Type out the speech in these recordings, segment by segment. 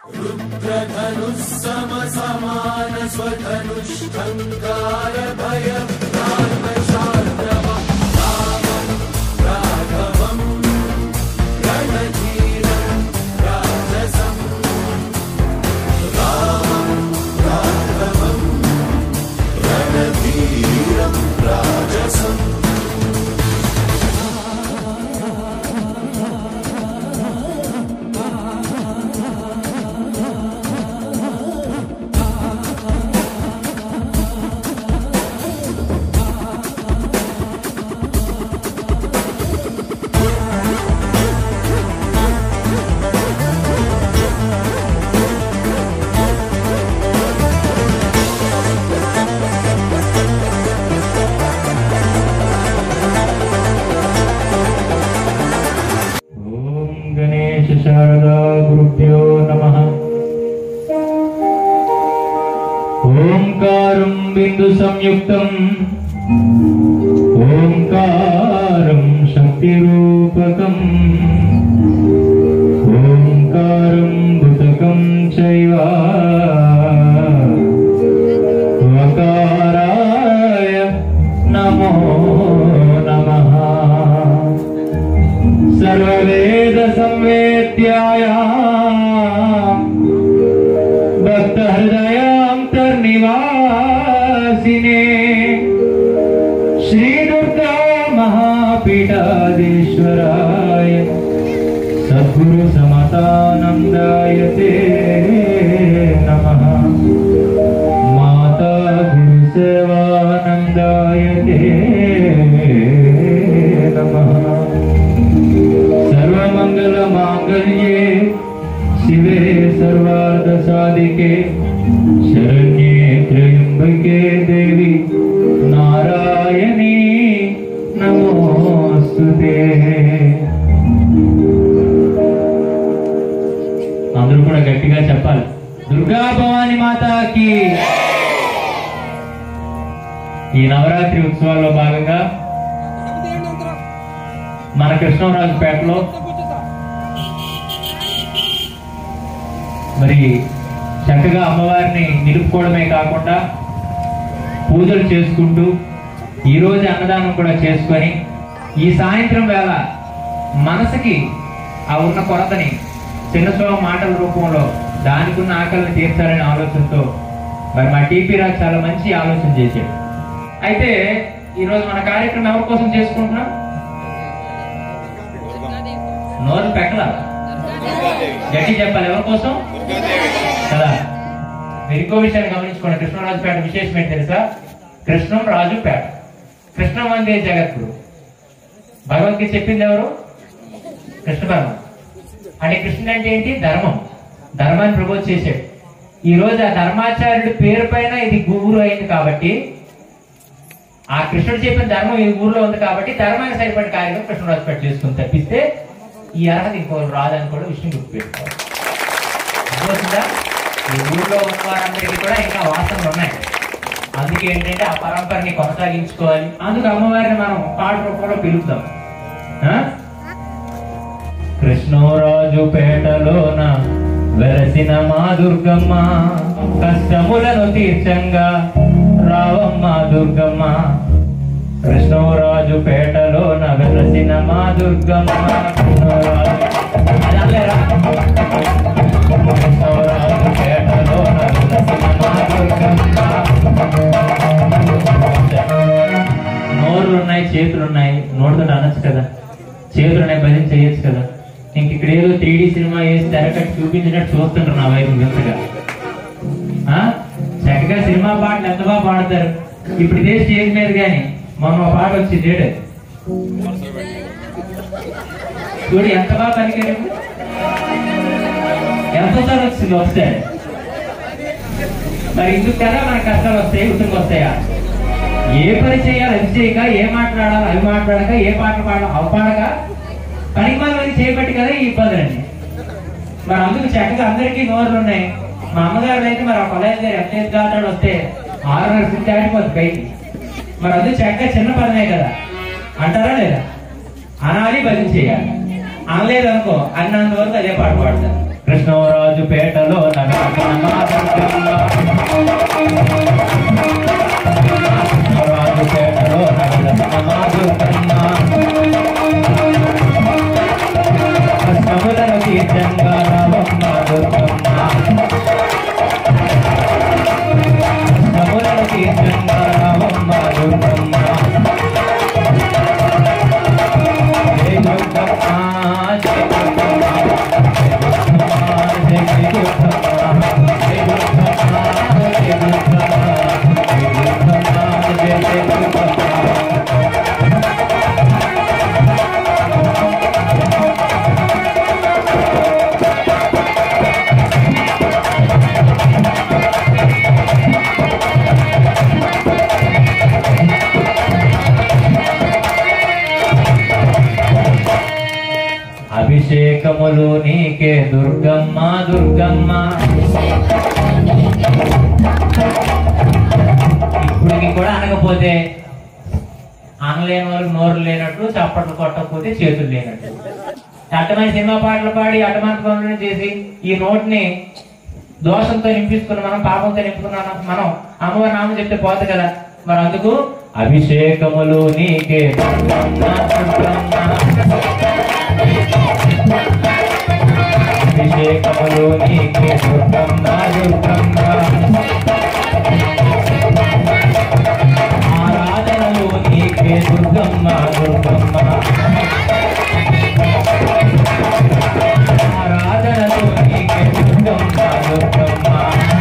ఓం గణేశ శారదా గురుభ్యో నమ ఓంకారం బిందు సంయుక్తం ఓంకారం శక్తి రూపకం ఓంకారం బుధకం చైవ వకారాయ నమో నమః सर्ववेद संवेद्याया भक्त हृदयांतर्निवासिने श्री दुर्गा महापीठाधीश्वराय सद्गुरु समतानन्दाय ते नमः माता गुरु सेवानन्दाय ते नमः सर्वमङ्गलमाङ्गल्ये शिवे सर्वार्थसाधिके शरण्ये त्र्यम्बके देवी नारायणी नमोऽस्तु ते అందరూ కూడా గట్టిగా చెప్పాలి దుర్గా భవాని మాతాకి ఈ నవరాత్రి ఉత్సవాల్లో భాగంగా మన కృష్ణరాజుపేటలో మరి చక్కగా అమ్మవారిని నిలుపుకోవడమే కాకుండా పూజలు చేసుకుంటూ ఈ రోజు అన్నదానం కూడా చేసుకొని ఈ సాయంత్రం వేళ మనసుకి ఆ ఉన్న కొరతని చిన్నస్వామి మాటల రూపంలో దానికి ఉన్న ఆకలిని తీర్చాలనే ఆలోచనతో మరి మా టీపీ రాజు చాలా మంచి ఆలోచన చేశాడు అయితే ఈరోజు మన కార్యక్రమం ఎవరి కోసం చేసుకుంటున్నాం నోరు పెట్టల గట్టి చెప్పాలి ఎవరి కోసం కదా మీరు ఇంకో విషయాన్ని గమనించుకోండి కృష్ణరాజుపేట విశేషం ఏంటి తెలుసా కృష్ణం రాజుపేట కృష్ణం అందే జగద్గురు భగవద్గీత చెప్పింది ఎవరు కృష్ణ పరమ అంటే కృష్ణుడు అంటే ఏంటి ధర్మం ధర్మాన్ని ప్రబోధ చేశాడు ఈ రోజు ఆ ధర్మాచార్యుడి పేరు పైన ఇది ఊరు అయింది కాబట్టి ఆ కృష్ణుడు చెప్పిన ధర్మం ఈ ఊర్లో ఉంది కాబట్టి ధర్మానికి సరిపడిన కార్యక్రమం కృష్ణరాజుపేట చేసుకుని తప్పిస్తే ఈ అర్హత ఇంకోరు రాదని కూడా విషయం గుర్తుపెట్టుకోవాలి అర్థమవుతుందా ఈ ఊర్లో ఉన్న వారందరికీ కూడా ఇంకా వాసనలు ఉన్నాయి అందుకే ఏంటంటే ఆ పరంపరని కొనసాగించుకోవాలి అందుకు అమ్మవారిని మనం పాట రూపంలో పిలుపుదాం ఆ? కృష్ణరాజు పేటలోన వెలసిన మా దుర్గమ్మ కష్టములను తీర్చంగా రావమ్మ దుర్గమ్మ కృష్ణరాజు పేటలోన వెలసిన మా దుర్గమ్మ కృష్ణరాజు అదాలేరా? కృష్ణరాజు పేటలోన వెలసిన మా దుర్గమ్మ నోరులు ఉన్నాయి చేతులు ఉన్నాయి నోటితో అనొచ్చు కదా చేతులు ఉన్నాయి భజన చేయొచ్చు కదా ఇంక ఇక్కడ ఏదో త్రీ సినిమా వేసి తెరకట్టి చూపించినట్టు చూస్తుంటారు నా వైపు వింతగా ఆ? చక్కగా సినిమా పాటలు ఎంత బాగా పాడతారు ఇప్పుడు ఇదే స్టేజ్ మీద కానీ మొన్న ఒక పాట వచ్చింది ఏడు చూడు ఎంత బాగా పలికారు ఎంతసారి వచ్చింది ఒకసారి మరి ఇందుకు కదా మనకు కష్టాలు వస్తాయి ఉతుకు వస్తాయా ఏ పని చేయాలి అది చేయక ఏ మాట్లాడాలి అవి మాట్లాడక ఏ పాటలు పాడాలి అవి పాడక పనికి మనం చేయబట్టి కదా ఈ ఇబ్బందులన్నీ మరి అందుకు చక్కగా అందరికీ నోర్లు ఉన్నాయి మా అమ్మగారు అయితే మరి ఆ కొలైన్ గారు ఎంతేసి దాటాడు వస్తే ఆరున్నర ఫిట్ దాటిపోతుంది పైకి మరి అందుకు చక్కగా చిన్న పదమే కదా అంటారా లేదా అనాలి భజన చేయాలి అనలేదు అనుకో అన్నంత వరకు అదే పాట పాడతారు కృష్ణరాజు పేటలో దుర్గమ్మ ఇప్పటికి కూడా అనకపోతే అనలేని వాళ్ళు నోరు లేనట్టు చప్పట్లు కొట్టకపోతే చేతులు లేనట్టు అట్టమైన సినిమా పాటలు పాడి అటమాన పనులను చేసి ఈ నోటిని దోషంతో నింపించుకున్న మనం పాపంతో నింపుకున్న మనం అమ్మవారి నామం చెప్తే పోదు కదా మరి అందుకు అభిషేకములు నీకే దుర్గమ్మ, దుర్గమ్మ. అభిషేకములు నీకే దుర్గమ్మ దుర్గమ్మ ఆరాధనలు నీకే దుర్గమ్మ దుర్గమ్మ ఆరాధనలు నీకే దుర్గమ్మ దుర్గమ్మ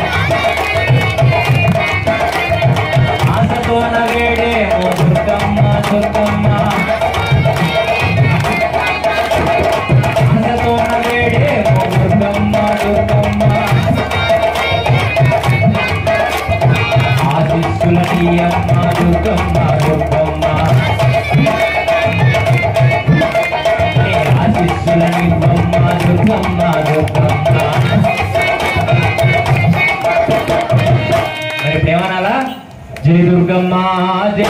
ఆశతో నవేడే ఓ దుర్గమ్మ దుర్గమ్మ ఆశతో నవేడే ఓ దుర్గమ్మ దుర్గమ్మ ఆశిస్సుల నీయమ్మ దుర్గమ్మ దుర్గమ్మ నీ ఆశిస్సుల నివ్వమ్మ దుర్గమ్మ దుర్గమ్మ మరి ప్రేమనాలా జై దుర్గమ్మ జై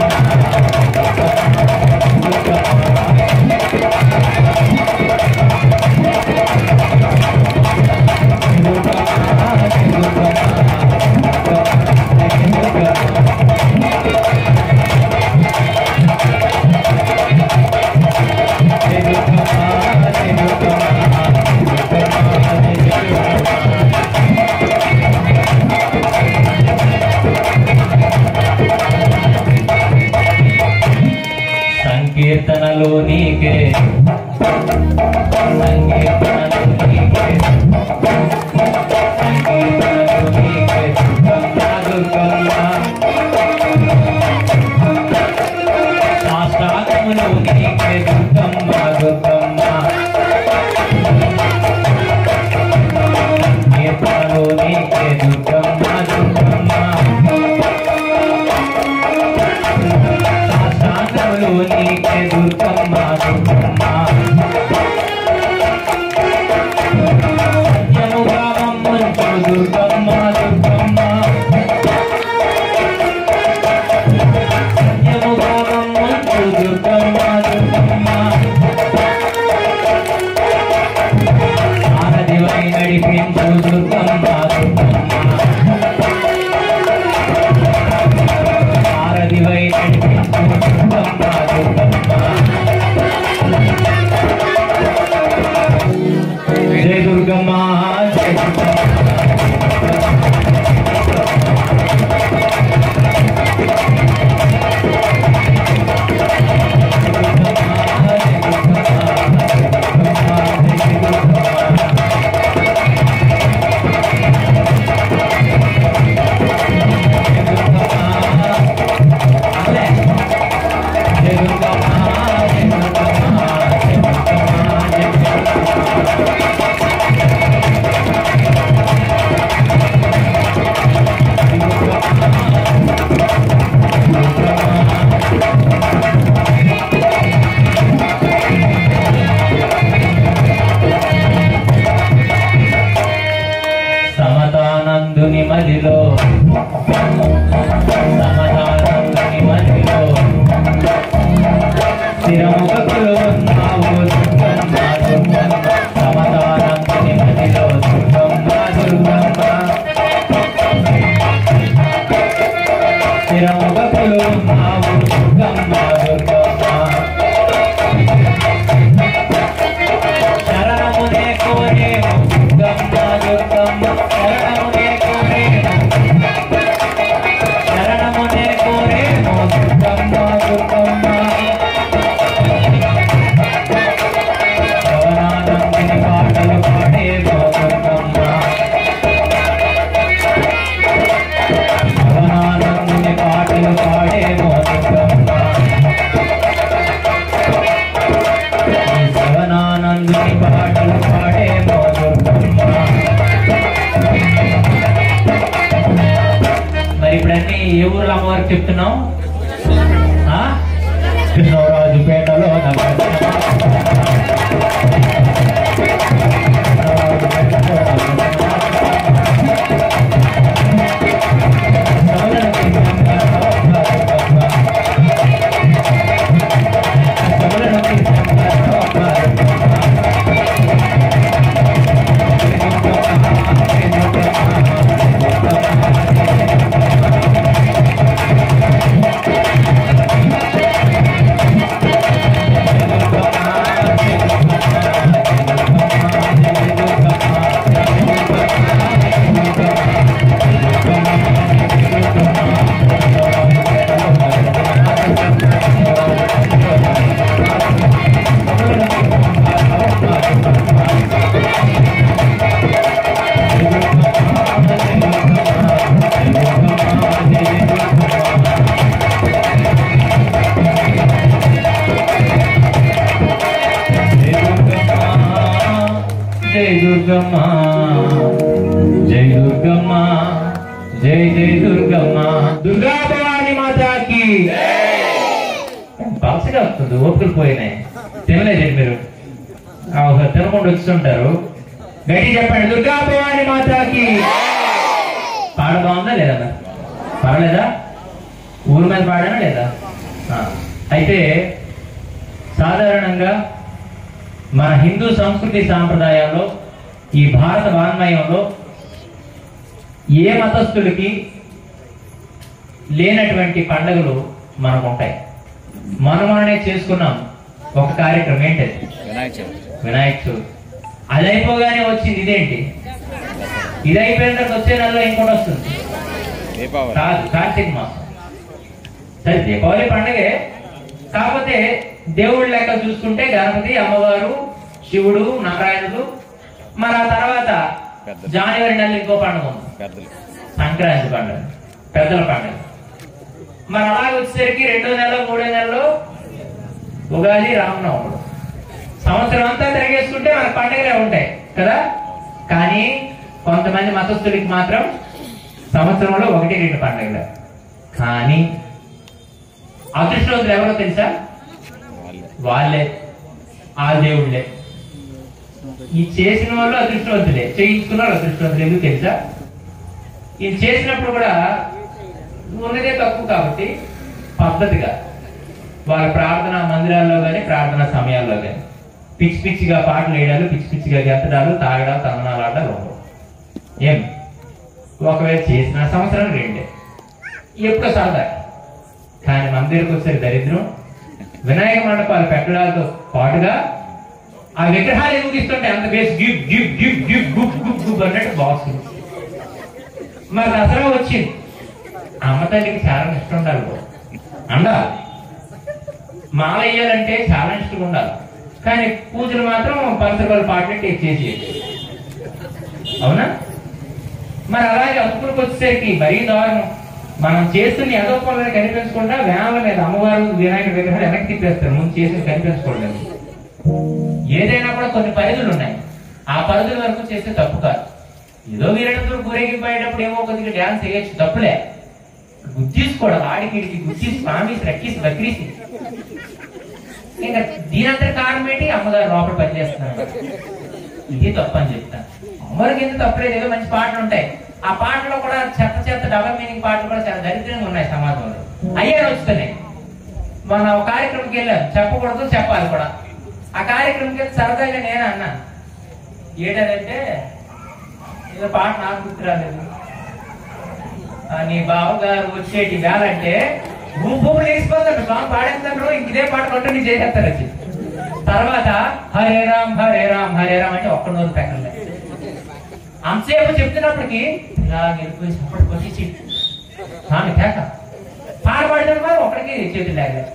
సంకీర్తనలు నీకే సంకీర్తనలు నీకే సంకీర్తనలు నీకే దుర్గమ్మ దుర్గమ్మ శాస్త్రాగములు నీకే దుర్గమ్మ దుర్గమ్మ కీర్తనలు నీకే దుర్గమ్మ దుర్గమ్మ శాస్త్రాగములు నీకే దుర్గమ్మ దుర్గమ్మ సత్యముగా మమ్ముంచు దుర్గమ్మ దుర్గమ్మ సత్యముగా మమ్ముంచు దుర్గమ్మ దుర్గమ్మ ఆనదివై నడిపించు దుర్గమ్మ దుర్గమ్మ ఆరదివై నడిపించు దుర్గమ్మ దుర్గమ్మ జయ దుర్గమ్మ జయ దుర్గమ్మ సమతానందుని మదిలో సమతానందుని మదిలో స్థిరముఖకులు ఉన్నావు దుర్గమ్మ దుర్గమ్మ సమతానందుని మదిలో దుర్గమ్మ దుర్గమ్మ స్థిరముఖకులు ఉన్నావు దుర్గమ్మ దుర్గమ్మ శరణమునే కోరేము దుర్గమ్మ దుర్గమ్మ శరణమునే కోరేము శరణమునే కోరేము దుర్గమ్మ దుర్గమ్మ శవనానందిని పాటలు పాడేమో దుర్గమ్మ శవనానందిని పాటలు పాడేమో దుర్గమ్మ ఈ శవనానందుని పాటలు పాడేమో దుర్గమ్మ మరి ఇప్పుడన్నీ ఏ ఊర్లో అమ్మవారికి చెప్తున్నాం ఆ? కృష్ణరాజుపేటలో నగరం. జై జై దుర్గమ్మ దుర్గా భవాని మాతాకి పలసగా వస్తుంది ఓపికలు పోయినాయి తినలేదండి మీరు ఆ, ఒక తినకుండా వచ్చుంటారు గట్టి చెప్పండి దుర్గా భవాని మాతాకి పాట బాగుందా లేదా మరి పర్లేదా ఊరి మీద పాడానా లేదా ఆ, అయితే సాధారణంగా మన హిందూ సంస్కృతి సాంప్రదాయాల్లో ఈ భారత వాన్మయంలో ఏ మతస్థుడికి లేనటువంటి పండుగలు మనకు ఉంటాయి మనం మననే చేసుకున్నాం ఒక కార్యక్రమం ఏంటది వినాయక చవితి వినాయక చవితి అది అయిపోగానే వచ్చింది ఇదేంటి ఇది అయిపోయిన తర్వాత వచ్చే నెలలో ఇంకోటి వస్తుంది దీపావళి కాదు కార్తీక మాసం సరే దీపావళి పండగే కాకపోతే దేవుడి లెక్క చూసుకుంటే గణపతి అమ్మవారు శివుడు నారాయణుడు మరి ఆ తర్వాత పెద్ద. జనవరి నెల ఇంకో పండుగ ఉంది పెద్దలు సంక్రాంతి పండుగ పెద్దల పండుగ మరి అలాగే వచ్చేసరికి రెండో నెల మూడో నెలలో ఉగాది రామనవముడు సంవత్సరం అంతా తిరిగేసుకుంటే మన పండుగలే ఉంటాయి కదా కానీ కొంతమంది మతస్థులకి మాత్రం సంవత్సరంలో ఒకటి రెండు పండుగలు కానీ అదృష్టవంతులు ఎవరో తెలుసా వాళ్ళే వాళ్ళే ఆ దేవుళ్ళే ఈ చేసిన వాళ్ళు అదృష్టవంతులే చేయించుకున్న వాళ్ళు అదృష్టవంతులు ఎందుకు తెలుసా ఇది చేసినప్పుడు కూడా ఉన్నదే తక్కువ కాబట్టి పద్ధతిగా వాళ్ళ ప్రార్థన మందిరాల్లో కానీ ప్రార్థన సమయాల్లో కానీ పిచ్చి పిచ్చిగా పాటలు వేయడాలు పిచ్చి పిచ్చిగా గెత్తడాలు తాగడాలు తననాలు ఆడాలు ఉండవు ఏం ఒకవేళ చేసిన సంవత్సరం రెండే ఎప్పుడో సరదా కానీ మన దగ్గరకు వచ్చే దరిద్రం వినాయక మండపాలు పెట్టడాలతో పాటుగా ఆ విగ్రహాలు ఎందుకు ఇస్తుంటే అంత బేస్ గిఫ్ గిఫ్ గిఫ్ గిఫ్ గుప్ గుప్ గుప్ అన్నట్టు బాక్స్ మరి దసరా వచ్చింది అమ్మ తల్లికి చాలా ఇష్టం ఉండాలి బాబు. ఉండాలి మాల వేయాలంటే చాలా ఇష్టం ఉండాలి కానీ పూజలు మాత్రం పంచగల పాటలు టేక్ చేసి అవునా మరి అలాగే అతుకులకు వచ్చేసరికి మరీ దారుణం మనం చేస్తున్న ఏదో పనులను కనిపించకుండా వేల మీద అమ్మవారు వినాయకుడి విగ్రహాలు వెనక్కి తిప్పేస్తారు ముందు చేసి కనిపించకూడదు ఏదైనా కూడా కొన్ని పరిధులు ఉన్నాయి ఆ పరిధుల వరకు చేస్తే తప్పు కాదు ఏదో వీరంతో ఊరేగిపోయేటప్పుడు ఏమో కొద్దిగా డ్యాన్స్ వేయచ్చు తప్పులే గుర్తీసుకోవడం ఆడికిడికి గుర్తీసి స్వామిసి రక్కిసి బక్రీసి ఇంకా దీనంతటి కారణం ఏంటి అమ్మగారు లోపల పనిచేస్తున్నాడు ఇది తప్పు అని చెప్తాను అమ్మవారికి ఎందుకు తప్పలేదు ఏదో మంచి పాటలు ఉంటాయి ఆ పాటలో కూడా చెత్త చెత్త డబల్ మీనింగ్ పాటలు కూడా చాలా దరిద్రంగా ఉన్నాయి సమాజంలో అయ్యే వస్తున్నాయి మన ఒక కార్యక్రమంకి వెళ్ళాను చెప్పకూడదు చెప్పాలి కూడా ఆ కార్యక్రమంకి వెళ్ళి సరదాగా నేను అన్నా ఏంటంటే ఏదో పాట నాకు గుర్తు రాలేదు ఆ, నీ బావగారు వచ్చేటి వేళ అంటే భూమి భూములు వేసిపోతాడు స్వామి పాడేస్తాడు ఇంక ఇదే పాట కంటిన్యూ చేసేస్తారు వచ్చి తర్వాత హరే రామ్ హరే రామ్ హరే రామ్ అంటే ఒక్క నోరు పెక్కలే అంతసేపు చెప్తున్నప్పటికి ఇలా వెళ్ళిపోయి సపోర్ట్ కొట్టి స్వామి తేక పాట పాడిన వారు ఒకరికి చేతులు లేక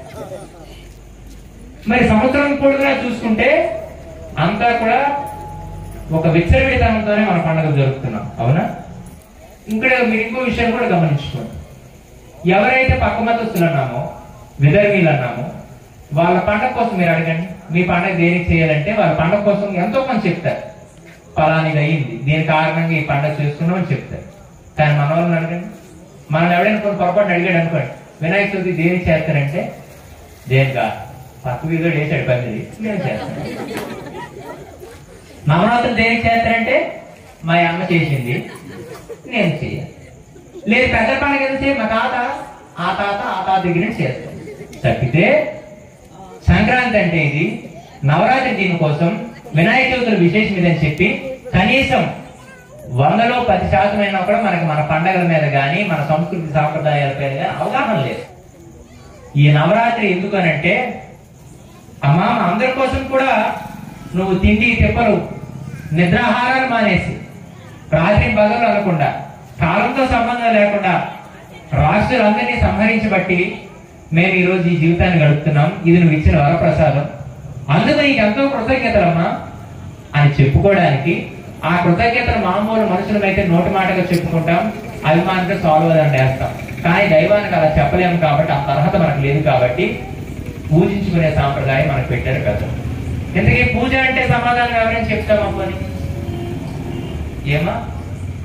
మరి సంవత్సరం పొడుగునా చూసుకుంటే అంతా కూడా ఒక విచ్చలవిడితనంతోనే మన పండుగ జరుపుతున్నాం అవునా ఇక్కడ మీరు ఇంకో విషయం కూడా గమనించుకోండి ఎవరైతే పక్క మతస్థులు అన్నామో విధర్మీలు అన్నామో వాళ్ళ పండగ కోసం మీరు అడగండి మీ పండగ దేనికి చేయాలంటే వాళ్ళ పండగ కోసం ఎంతో మంది చెప్తారు ఫలానిది అయ్యింది దీని కారణంగా ఈ పండగ చేసుకున్నాం అని చెప్తారు కానీ మన వాళ్ళని అడగండి మనం ఎవడైనా కొన్ని పొరపాటు అడిగాడు అనుకోండి వినాయక చవితి దేనికి చేస్తారంటే దేనికా పక్క వీధిలో వేసాడు పందిరి నేను చేస్తాను నవరాత్రులు దేనికి చేస్తారంటే మా అమ్మ చేసింది నేను చేయాలి లేదు పెద్ద పండుగ వెళ్తే మా తాత ఆ తాత ఆ తాత దగ్గర నుంచి చేస్తాం తప్పితే సంక్రాంతి అంటే ఇది నవరాత్రి దీనికోసం వినాయక చవితుల విశేషం ఇదని చెప్పి కనీసం వందలో పది శాతం అయినా కూడా మనకి మన పండగల మీద కానీ మన సంస్కృతి సాంప్రదాయాల మీద కానీ అవగాహన లేదు ఈ నవరాత్రి ఎందుకనంటే అమ్మా మా అందరి కోసం కూడా నువ్వు తిండి తిప్పలు నిద్రాహారాలు మానేసి రాత్రి పగలు అనకుండా కాలంతో సంబంధం లేకుండా రాష్ట్రాలందరినీ సంహరించబట్టి మేము ఈ రోజు ఈ జీవితాన్ని గడుపుతున్నాం ఇది నువ్వు ఇచ్చిన వరప్రసాదం అందుకు నీకు ఎంతో కృతజ్ఞతలమ్మా అని చెప్పుకోవడానికి ఆ కృతజ్ఞతలు మామూలు మనుషులమైతే నోటి మాటగా చెప్పుకుంటాం అభిమానంతో సాల్వ్ అని వేస్తాం కానీ దైవానికి అలా చెప్పలేము కాబట్టి ఆ అర్హత మనకు లేదు కాబట్టి పూజించుకునే సాంప్రదాయం మనకు పెట్టారు కదా ఎందుకే పూజ అంటే సమాధానం ఎవరైనా చెప్తాం అమ్మని ఏమా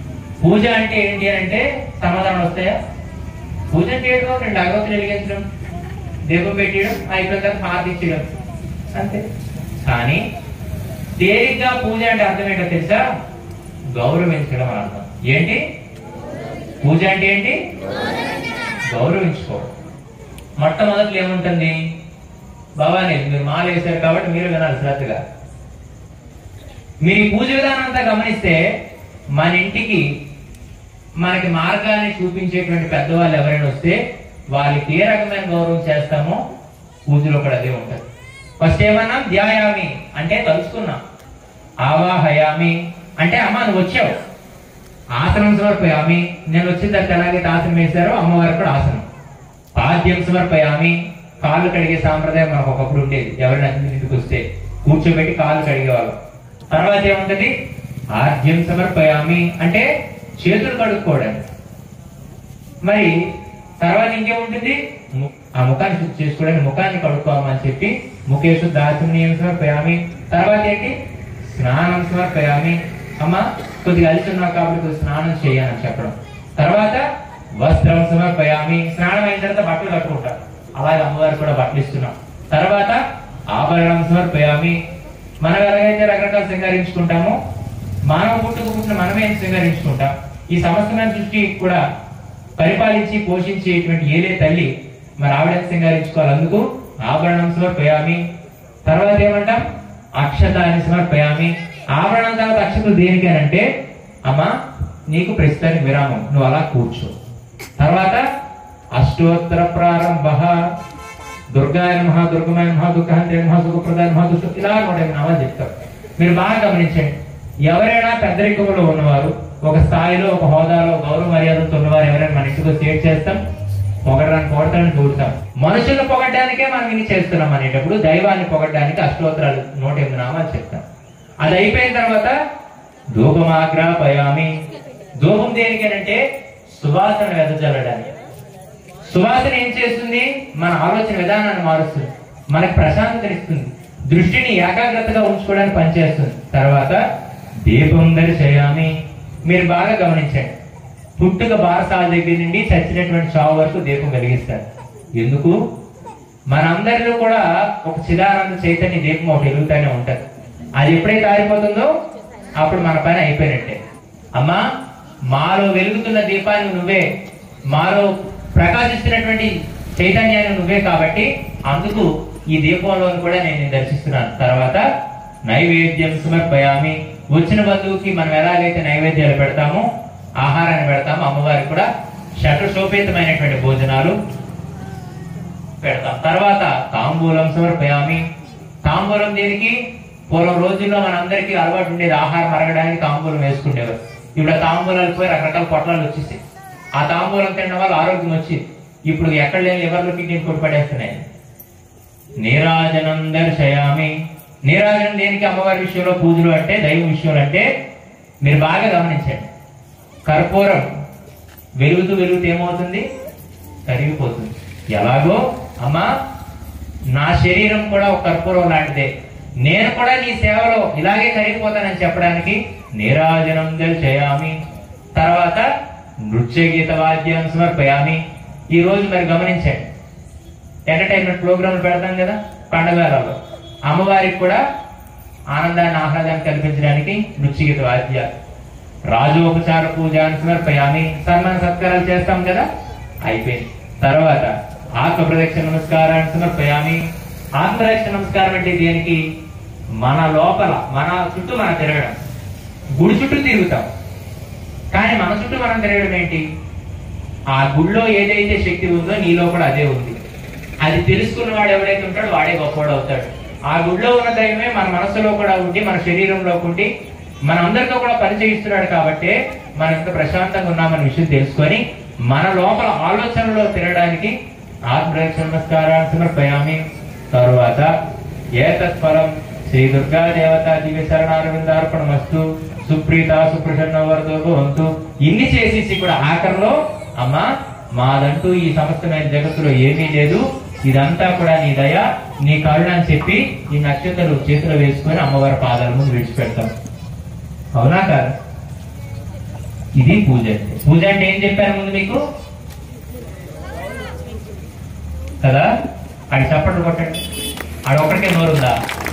పూజ అంటే ఏంటి అని అంటే సమాధానం వస్తాయా పూజ చేయడం రెండు అగరత్తులు వెలిగించడం దీపం పెట్టడం అయిపోయిన తర్వాత హారతి ఇచ్చడం అంతే కానీ తేలిగ్గా పూజ అంటే అర్థం ఏంటో తెలుసా గౌరవించడం అని అర్థం ఏంటి పూజ అంటే ఏంటి గౌరవించుకోవడం మొట్టమొదటి ఏముంటుంది భవానీ మీరు మాల వేశారు కాబట్టి మీరు వినాలి శ్రద్ధగా మీరు ఈ పూజ విధానం అంతా గమనిస్తే మన ఇంటికి మనకి మార్గాన్ని చూపించేటువంటి పెద్దవాళ్ళు ఎవరైనా వస్తే వాళ్ళకి ఏ రకమైన గౌరవం చేస్తామో పూజలో కూడా అదే ఉంటుంది ఫస్ట్ ఏమన్నా ధ్యాయామి అంటే తలుచుకున్నాం ఆవాహయామి అంటే అమ్మ నువ్వు వచ్చావు ఆసనం సమర్పయామి నేను వచ్చిన తర్వాత ఎలాగైతే ఆసనం వేశారో అమ్మవారికి కూడా ఆసనం పాద్యం సమర్పయామి కాళ్ళు కడిగే సాంప్రదాయం మనకు ఒకప్పుడు ఉండేది ఎవరైనా ఇంటికి వస్తే కూర్చోబెట్టి కాళ్ళు కడిగేవాళ్ళం తర్వాత ఏముంటది ఆద్యం సమర్పయామి అంటే చేతులు కడుక్కోవడానికి మరి తర్వాత ఇంకేముంటుంది ము- ఆ ముఖాన్ని శుద్ధి చేసుకోవడానికి ముఖాన్ని కడుక్కోమని చెప్పి ముఖేశు దాచనీయం సమర్పయామి తర్వాత ఏంటి స్నానం సమర్పయామి అమ్మ కొద్దిగా అలిచున్నావు కాబట్టి కొద్దిగా స్నానం చేయాలని చెప్పడం తర్వాత వస్త్రం సమర్పయామి స్నానం అయిన తర్వాత బట్టలు కట్టుకుంటాం అలాగే అమ్మవారికి కూడా బట్టలు ఇస్తున్నాం తర్వాత ఆభరణం సమర్పయామి మనం ఎలాగైతే రకరకాల సింగారించుకుంటామో మానవ పుట్టుకు పుట్టిన మనమే సింగారించుకుంటాం ఈ సమస్తమైన దృష్టి కూడా పరిపాలించి పోషించేటువంటి ఏలే తల్లి మరి ఆవిడ సింగారించుకోవాలి అందుకు ఆభరణం సమర్పయామి తర్వాత ఏమంటాం అక్షతాన్ని సమర్పయామి ఆభరణం తర్వాత అక్షతలు దేనికేనంటే అమ్మా నీకు ప్రస్తుతానికి విరామం నువ్వు అలా కూర్చో తర్వాత అష్టోత్తర ప్రారంభ దుర్గాయ నమః దుర్గమాయ నమః దుఃఖాంతే నమః సుఖప్రదాయ నమః దుష్ట ఇలా నూట ఎనిమిది నామాలు చెప్తారు మీరు బాగా గమనించండి ఎవరైనా పెద్దరికంలో ఉన్నవారు ఒక స్థాయిలో ఒక హోదాలో గౌరవ మర్యాదలతో ఉన్నవారు ఎవరైనా మన ఇంటికి సేట్ చేస్తాం పొగడడానికి పొగడతానికి చూడతాం మనుషులను పొగడ్డానికే మనం ఇన్ని చేస్తున్నాం అనేటప్పుడు దైవాన్ని పొగడ్డానికి అష్టోత్తరాలు నూట ఎనిమిది నామాలు చెప్తాం అది అయిపోయిన తర్వాత ధూపమాగ్రాపయామి ధూపం దేనికేనంటే సువాసన వెదజల్లడానికి సువాసన ఏం చేస్తుంది మన ఆలోచన విధానాన్ని మారుస్తుంది మనకు ప్రశాంతనిస్తుంది దృష్టిని ఏకాగ్రతగా ఉంచుకోవడానికి పనిచేస్తుంది తర్వాత దీపం దర్శయామి మీరు బాగా గమనించండి పుట్టుక బారసాల దగ్గర నుండి చచ్చినటువంటి చావు వరకు దీపం వెలిగిస్తారు ఎందుకు మనందరిలో కూడా ఒక చిదానంద చైతన్య దీపం ఒకటి వెలుగుతూనే ఉంటది అది ఎప్పుడైతే ఆరిపోతుందో అప్పుడు మన పని అయిపోయినట్టే అమ్మా మాలో వెలుగుతున్న దీపాన్ని నువ్వే మాలో ప్రకాశిస్తున్నటువంటి చైతన్యాన్ని నువ్వే కాబట్టి అందుకు ఈ దీపంలో కూడా నేను నిన్ను దర్శిస్తున్నాను తర్వాత నైవేద్యం సమర్పయామి వచ్చిన బంధువుకి మనం ఎలాగైతే నైవేద్యాలు పెడతామో ఆహారాన్ని పెడతామో అమ్మవారికి కూడా శతశోపేతమైనటువంటి భోజనాలు పెడతాం తర్వాత తాంబూలం సమర్పయామి తాంబూలం దేనికి పూర్వం రోజుల్లో మనందరికీ అలవాటు ఉండేది ఆహారం అరగడానికి తాంబూలం వేసుకునేవారు ఇప్పుడు ఆ తాంబూలాలు పోయి రకరకాల పొట్లాలు వచ్చేసాయి ఆ తాంబూలం తినడం వల్ల ఆరోగ్యం వచ్చింది ఇప్పుడు ఎక్కడ లేని లివర్లో కిడ్నీ కొట్టి పడేస్తున్నాయి నీరాజనం దర్శయామి నీరాజనం దేనికి అమ్మవారి విషయంలో పూజలు అంటే దైవ విషయంలో అంటే మీరు బాగా గమనించండి కర్పూరం వెలుగుతూ వెలుగుతూ ఏమవుతుంది కరిగిపోతుంది ఎలాగో అమ్మా నా శరీరం కూడా ఒక కర్పూరం లాంటిదే నేను కూడా నీ సేవలో ఇలాగే కరిగిపోతానని చెప్పడానికి నీరాజనం చేయామి తర్వాత నృత్య గీత వాద్యం సమర్పయామి ఈ రోజు మరి గమనించండి ఎంటర్టైన్మెంట్ ప్రోగ్రాంలు పెడతాం కదా పండగలలో అమ్మవారికి కూడా ఆనందాన్ని ఆహ్లాదాన్ని కల్పించడానికి నృత్య గీత వాద్యాలు రాజోపచార పూజ సమర్పయామి సన్మాన సత్కారాలు చేస్తాం కదా అయిపోయింది తర్వాత ఆత్మ ప్రదక్షిణ నమస్కారాన్ని సమర్పయామి ఆత్మ ప్రదక్షిణ నమస్కారం అంటే దేనికి మన లోపల మన చుట్టూ మనం తిరగడం గుడి చుట్టూ తిరుగుతాం కానీ మన చుట్టూ మనం తిరగడం ఏంటి ఆ గుడిలో ఏదైతే శక్తి ఉందో నీలో కూడా అదే ఉంది అది తెలుసుకున్న వాడు ఎవడైతే ఉంటాడో వాడే గొప్పవాడు అవుతాడు ఆ గుడిలో ఉన్న దైవమే మన మనసులో కూడా ఉండి మన శరీరంలో ఉండి మన అందరితో కూడా పరిచయిస్తున్నాడు కాబట్టి మనం ఎంత ప్రశాంతంగా ఉన్నామన్న విషయం తెలుసుకొని మన లోపల ఆలోచనలో తిరగడానికి ఆత్మరక్ష నమస్కారాన్ని సమర్పయామి తరువాత ఏతత్ఫలం శ్రీ దుర్గా దేవత దివ్య శరణారవిందార్పణమస్తు సుప్రీత సుప్రసన్న వరదో భవంతు ఇన్ని చేసేసి కూడా ఆఖరిలో అమ్మా మాదంటూ ఈ సమస్తమైన జగత్తులో ఏమీ లేదు ఇదంతా కూడా నీ దయ నీ కరుణ అని చెప్పి ఈ నక్షత్రాలు చేతిలో వేసుకొని అమ్మవారి పాదాల ముందు విడిచిపెడతాం అవునా కాదు ఇది పూజ అంటే పూజ అంటే ఏం చెప్పాను ముందు మీకు కదా ఆడి చప్పట్లు కొట్టండి ఆడ ఒకరికే నోరుందా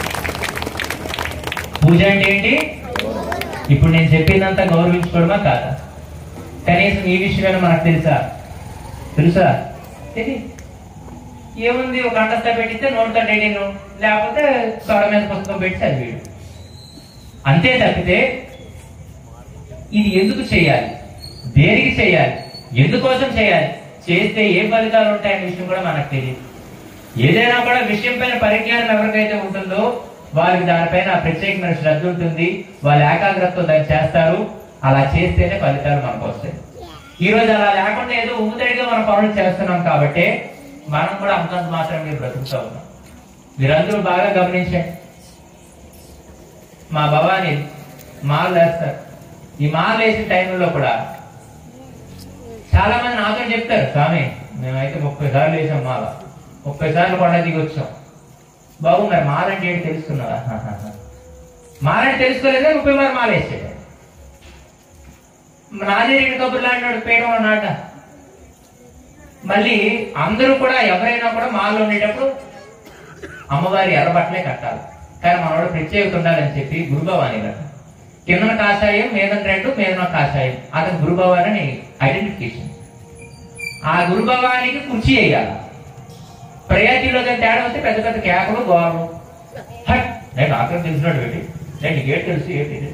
పూజ అంటే ఏంటి ఇప్పుడు నేను చెప్పిందంతా గౌరవించుకోవడమా కాదా కనీసం ఈ విషయమైనా మనకు తెలుసా తెలుసా తెలియదు ఏముంది ఒక అండస్తా పెట్టితే నోటితో డైటింగ్ లేకపోతే సొడ మీద పుస్తకం పెట్టి చదివేడు అంతే తప్పితే ఇది ఎందుకు చేయాలి దేనికి చేయాలి ఎందుకోసం చేయాలి చేస్తే ఏ ఫలితాలు ఉంటాయనే విషయం కూడా మనకు తెలియదు ఏదైనా కూడా విషయం పైన పరిజ్ఞానం ఎవరికైతే ఉంటుందో వారికి దానిపైన ప్రత్యేకమైన శ్రద్ధ ఉంటుంది వాళ్ళ ఏకాగ్రతతో దాన్ని చేస్తారు అలా చేస్తేనే ఫలితాలు మనకు వస్తాయి ఈ రోజు అలా లేకుండా ఏదో ఊతడిగా మనం పనులు చేస్తున్నాం కాబట్టి మనం కూడా అంతంత మాత్రమే బ్రతుకుతా ఉన్నాం మీరందరూ బాగా గమనించండి మా భవానీ మాలు వేస్తారు ఈ మాలు వేసిన టైంలో కూడా చాలా మంది నాతో చెప్తారు స్వామి మేమైతే ముప్పై సార్లు వేసాం మాల ముప్పై సార్లు కొండ దిగి వచ్చాం బాబు మరి మాలంటే ఏంటి తెలుసుకున్నావా మాలంటే తెలుసుకోలేదే ముప్పై మారు మాల వేసాడు నాదేరేడు కబుర్లు అన్నాడు పేరు నాట మళ్ళీ అందరూ కూడా ఎవరైనా కూడా మాలో ఉండేటప్పుడు అమ్మవారి ఎర్రబట్టలే కట్టాలి కానీ మనవాడు ప్రత్యేకత ఉండాలని చెప్పి గురుభవాని గారు కిందన కాషాయం మీద రెండు మీద కాషాయం అతను గురుభవాని ఐడెంటిఫికేషన్ ఆ గురుభవానికి కుర్చీ వేయాలి ప్రయాతిలో తేడా వస్తే పెద్ద పెద్ద కేకలు గోడలు హట్ నేను ఆకలి తెలిసినట్టు పెట్టి నేను నీకేం తెలుసు ఏంటి ఇది?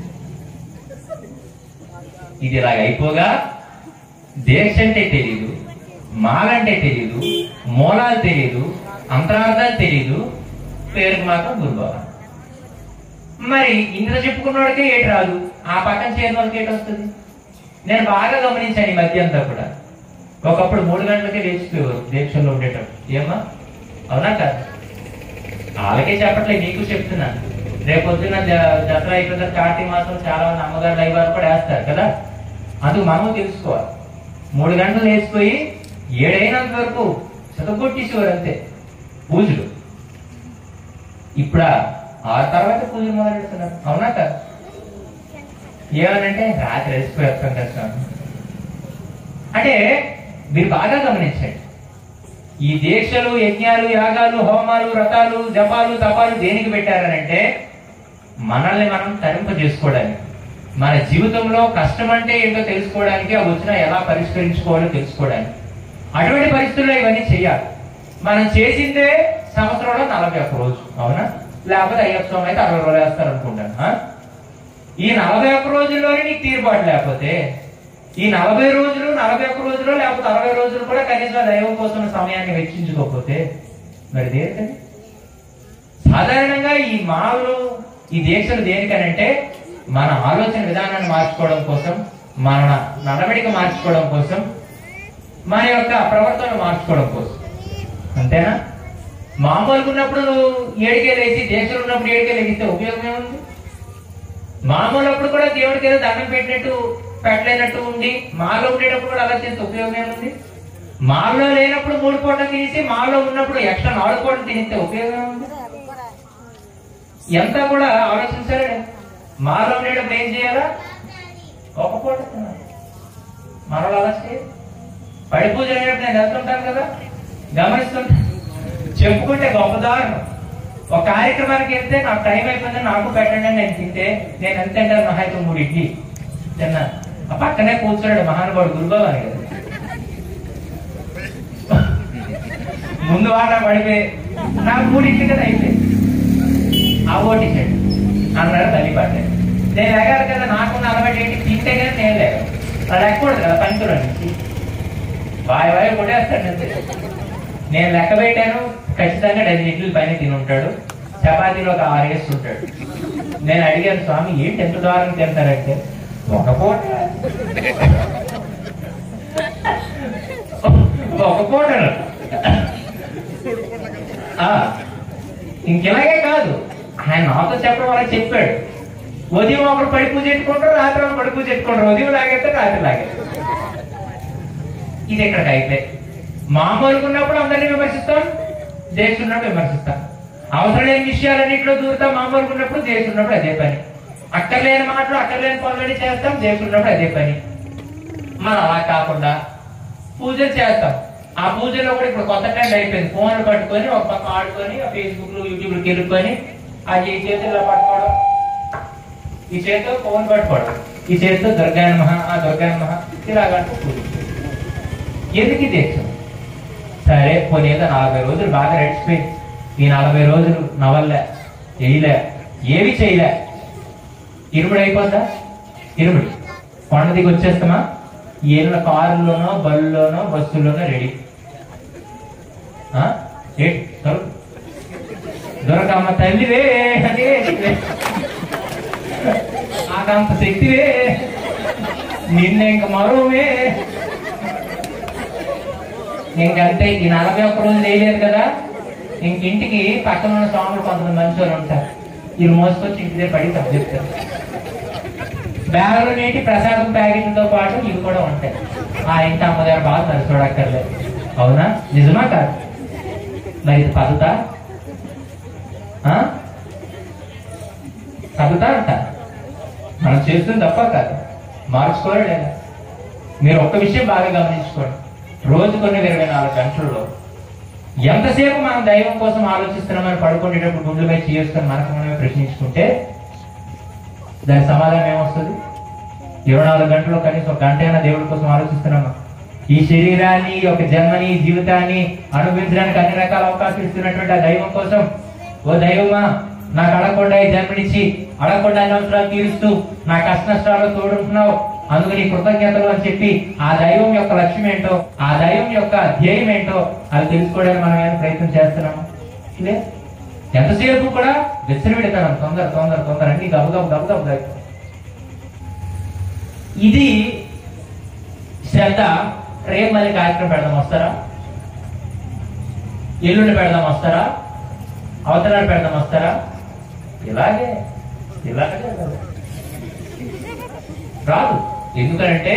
ఇది ఇలాగ అయిపోగా దీక్ష అంటే తెలియదు మాలంటే తెలియదు మూలాలు తెలియదు అంతరార్థాలు తెలియదు పేరుకు మాత్రం గురుభవాని మరి ఇందులో చెప్పుకున్నవాడికే ఏటి రాదు ఆ పక్కన చేరిన వాళ్ళకి ఏటి వస్తుంది నేను బాగా గమనించాను ఈ మధ్య అంతా కూడా ఒకప్పుడు మూడు గంటలకే లేచిపోయేవారు దీక్షల్లో ఉండేటప్పుడు ఏమ్మా అవునా కాదు వాళ్ళకే చెప్పట్లేదు నీకు చెప్తున్నాను రేపు పొద్దున్న జ- దసరా అయిపోయిన తర్వాత కార్తీక మాసం చాలా మంది అమ్మగారు అయ్యవారు కూడా వేస్తారు కదా అందుకు మనము తెలుసుకోవాలి మూడు గంటలు లేచిపోయి ఏడైనంత వరకు చదవగొట్టేసేవారు అంతే పూజలు ఇప్పుడా ఆ తర్వాత పూజలు మొదలు పెడుతున్నారు అవునా కాదు ఏమనంటే రాత్రి వేసిపోయేస్తాం కదా అంటే మీరు బాగా గమనించండి ఈ దీక్షలు యజ్ఞాలు యాగాలు హోమాలు వ్రతాలు జపాలు తపాలు దేనికి పెట్టారనంటే మనల్ని మనం తరింప చేసుకోవడానికి మన జీవితంలో కష్టం అంటే ఏంటో తెలుసుకోవడానికి ఆ వచ్చిన ఎలా పరిష్కరించుకోవాలో తెలుసుకోవడానికి అటువంటి పరిస్థితుల్లో ఇవన్నీ చేయాలి మనం చేసిందే సంవత్సరంలో నలభై ఒక్క రోజు అవునా లేకపోతే అయ్యప్ప స్వామి అయితే అరవై రోజులు వేస్తారు అనుకుంటాను ఆ? ఈ నలభై ఒక్క రోజుల్లోనే నీకు తీరుబాటు లేకపోతే ఈ నలభై రోజులు నలభై ఒక్క రోజులు లేకపోతే అరవై రోజులు కూడా కనీసం దైవం కోసం సమయాన్ని వెచ్చించుకోకపోతే మరి దేనికని సాధారణంగా ఈ మాలు ఈ దీక్షలు దేనికనంటే మన ఆలోచన విధానాన్ని మార్చుకోవడం కోసం మన నడవడిక మార్చుకోవడం కోసం మన యొక్క ప్రవర్తన మార్చుకోవడం కోసం అంతేనా మామూలుగా ఉన్నప్పుడు నువ్వు ఏడికే లేచి దేశంలో ఉన్నప్పుడు ఏడికే లేగిస్తే ఉపయోగం ఏముంది మామూలు అప్పుడు కూడా దేవుడికి ఏదో దండం పెట్టినట్టు పెట్టలేనట్టు ఉండి మాలో ఉండేటప్పుడు కూడా అలా చేస్తే ఉపయోగం ఏముంది మాలో లేనప్పుడు మూడు పూటలు తీసి మాలో ఉన్నప్పుడు ఎక్స్ట్రా నాలుగు పూటలు తినిస్తే ఉపయోగం ఏముంది ఎంత కూడా ఆలోచించారు మాలో ఉండేటప్పుడు ఏం చేయాలా ఒక పూట తినాలి మనలో అలా చేయాలి పడి పూజ అయినప్పుడు నేను వెళ్తుంటాను కదా గమనిస్తుంటాను చెప్పుకుంటే గొప్పదారుణం ఒక కార్యక్రమానికి వెళ్తే నాకు టైం అయిపోయింది నాకు పెట్టండి అని నేను తింటే నేను ఎంత తింటాను మహా అయితే మూడు ఇడ్లీ తిన్నా ఆ పక్కనే కూర్చున్నాడు మహానుభావుడు గురుబాబు అని కదా ముందు వాట పడిపోయి నాకు మూడు ఇడ్లీ కదా అయిపోయింది ఆ ఓటించాడు అన్నాడు తల్లి పడ్డాడు నేను లేగాలి కదా నాకున్న అలవాటు ఏంటి తింటే కానీ నేను లేక అది ఎక్కకూడదు కదా పంతులు నుంచి వాయి వాయి కొట్టేస్తాడు అంతే నేను లెక్క పెట్టాను ఖచ్చితంగా డజన్ ఇడ్లీ పైన తిని ఉంటాడు చపాతీలో ఒక ఆరు వేసి ఉంటాడు నేను అడిగాను స్వామి ఏంటి ఎంత దూరం తింటారంటే ఒక పూట ఒక పూట ఆ, ఇంకెలాగే కాదు ఆయన నాతో చెప్పడం వల్ల చెప్పాడు ఉదయం ఒకరు పడి పూజ పెట్టుకుంటారు రాత్రి ఒకరు పడి పూజ పెట్టుకుంటారు ఉదయం లాగేస్తే రాత్రి లాగేస్తారు ఇది ఇక్కడికి అయితే మామూలుగా ఉన్నప్పుడు అందరినీ విమర్శిస్తాం దేశం ఉన్నప్పుడు విమర్శిస్తాం అవసరం లేని విషయాలన్నింటిలో దూరుతాం మామూలుగా ఉన్నప్పుడు దేశం ఉన్నప్పుడు అదే పని అక్కర్లేని మాటలు అక్కర్లేని పనులని చేస్తాం దేశం ఉన్నప్పుడు అదే పని మనం అలా కాకుండా పూజలు చేస్తాం ఆ పూజలో కూడా ఇప్పుడు కొత్త ట్రెండ్ అయిపోయింది ఫోన్లు పట్టుకొని ఒక పక్క ఆడుకొని ఆ ఫేస్బుక్ లో యూట్యూబ్ లో కెలుక్కొని ఆ ఈ చేతుల్లో పట్టుకోవడం ఈ చేతితో ఫోన్ పట్టుకోవడం ఈ చేతితో దుర్గాయ మహా ఆ దుర్గాయ మహా ఇలాగంటూ పూజ ఎందుకు ఇది చేస్తాం సరే పోనీ ఏదో నలభై రోజులు బాగా నడిచిపోయింది ఈ నలభై రోజులు నవల్లే చేయలే ఏవి చేయలే ఇరుముడు అయిపోద్దా ఇరుముడు కొండ దిగి వచ్చేస్తామా ఏళ్ళ కారులోనో బళ్ళలోనో బస్సులోనో రెడీ ఆ? ఏంటి దొరక దొరకమ్మ తల్లివే అదే నాకంత శక్తివే నిన్న ఇంక మరోవే ఇంకంతే ఈ నలభై ఒక్క రోజు చేయలేదు కదా ఇంక ఇంటికి పక్కన ఉన్న స్వాములు కొంతమంది మంచి వాళ్ళు ఉంటారు వీళ్ళు మోసుకొచ్చి ఇంటి దగ్గర పడి తప్పు చెప్తారు బ్యాగులు నేటి ప్రసాదం ప్యాకెట్లతో పాటు ఇవి కూడా ఉంటాయి ఆ ఇంటి అమ్మగారు బాగా మరి చూడక్కర్లేదు అవునా నిజమా కాదు మరి ఇది పద్ధత పద్ధత అంట మనం చేస్తుంది తప్ప కాదు మార్చుకోవాలి లేదా మీరు ఒక్క విషయం బాగా గమనించుకోండి రోజు కొన్ని ఇరవై నాలుగు గంటల్లో ఎంతసేపు మనం దైవం కోసం ఆలోచిస్తున్నామని పడుకునేటప్పుడు గుండెల మీద చేసుకొని మనకు మనమే ప్రశ్నించుకుంటే దాని సమాధానం ఏమొస్తుంది ఇరవై నాలుగు గంటల్లో కనీసం ఒక గంట అయినా దేవుడి కోసం ఆలోచిస్తున్నామా ఈ శరీరాన్ని ఈ యొక్క జన్మని ఈ జీవితాన్ని అనుభవించడానికి అన్ని రకాల అవకాశం ఇస్తున్నటువంటి ఆ దైవం కోసం ఓ దైవమా నాకు అడగకుండా ఈ జన్మనిచ్చి అడగకుండా అన్ని అవసరాలు తీరుస్తూ నా కష్ట నష్టాల్లో తోడుంటున్నావు అందుకు నీ కృతజ్ఞతలు అని చెప్పి ఆ దైవం యొక్క లక్ష్యం ఏంటో ఆ దైవం యొక్క ధ్యేయం ఏంటో అది తెలుసుకోవడానికి మనం ఏమైనా ప్రయత్నం చేస్తున్నాము లే ఎంతసేపు కూడా విచ్చలవిడతాను తొందర తొందర తొందర అన్ని గబ గబ గబ గబ గబ. ఇది శ్రద్ధ రేపు మళ్ళీ కార్యక్రమం పెడదాం వస్తారా ఎల్లుండి పెడదాం వస్తారా అవతలాడు పెడదాం వస్తారా ఇలాగే ఇలాగే కాదు. రాదు ఎందుకంటే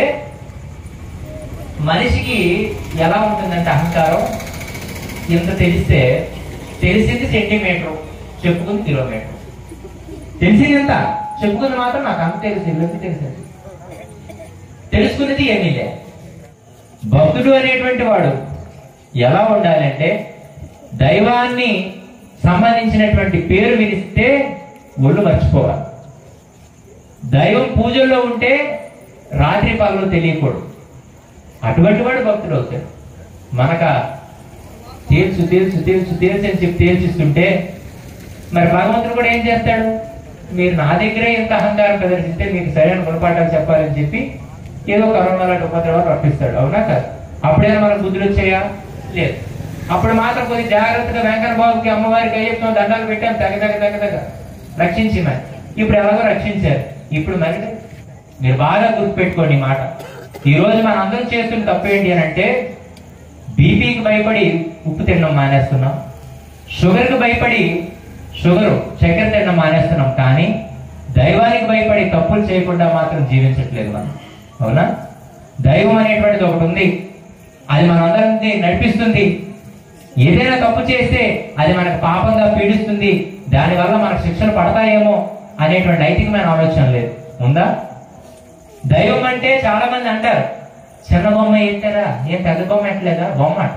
మనిషికి ఎలా ఉంటుందంటే అహంకారం ఇంత తెలిస్తే తెలిసింది సెంటీమీటర్ చెప్పుకుంది కిలోమీటర్ తెలిసింది ఎంత చెప్పుకుంది మాత్రం నాకు అంత తెలిసింది ఎంత తెలిసింది తెలుసుకున్నది ఏమీ లే భక్తుడు అనేటువంటి వాడు ఎలా ఉండాలంటే దైవాన్ని సంబంధించినటువంటి పేరు వినిస్తే ఒళ్ళు మర్చిపోవాలి దైవం పూజల్లో ఉంటే రాత్రి పగలు తెలియకూడదు అటువంటి వాడు భక్తుడు అవుతాడు మనక తేల్చు తేల్చు తేల్చు తేల్చు అని చెప్పి తేల్చిస్తుంటే మరి భగవంతుడు కూడా ఏం చేస్తాడు మీరు నా దగ్గరే ఇంత అహంకారం ప్రదర్శిస్తే మీకు సరైన గుణపాఠాలు చెప్పాలని చెప్పి ఏదో కరోనా లాంటి ఉపద్రవాలు రప్పిస్తాడు అవునా కాదు అప్పుడైనా మనకు బుద్ధులు వచ్చాయా లేదు అప్పుడు మాత్రం కొద్ది జాగ్రత్తగా వెంకన్న బాబుకి అమ్మవారికి అయ్యప్ప దండాలు పెట్టాం తగ తగ తగ తగ రక్షించి మరి ఇప్పుడు ఎలాగో రక్షించారు ఇప్పుడు మరి మీరు బాగా గుర్తుపెట్టుకోండి ఈ మాట ఈ రోజు మనం అందరం చేస్తున్న తప్పు ఏంటి అని అంటే బీపీకి భయపడి ఉప్పు తినడం మానేస్తున్నాం షుగర్కి భయపడి షుగర్ చక్కెర తినడం మానేస్తున్నాం కానీ దైవానికి భయపడి తప్పులు చేయకుండా మాత్రం జీవించట్లేదు మనం అవునా దైవం అనేటువంటిది ఒకటి ఉంది అది మనందరినీ నడిపిస్తుంది ఏదైనా తప్పు చేస్తే అది మనకు పాపంగా పీడిస్తుంది దానివల్ల మనకు శిక్షలు పడతాయేమో అనేటువంటి నైతికమైన ఆలోచన లేదు ఉందా దైవం అంటే చాలా మంది అంటారు చిన్న బొమ్మ ఎత్తారా ఏం పెద్ద బొమ్మ ఎట్టలేదా బొమ్మ అట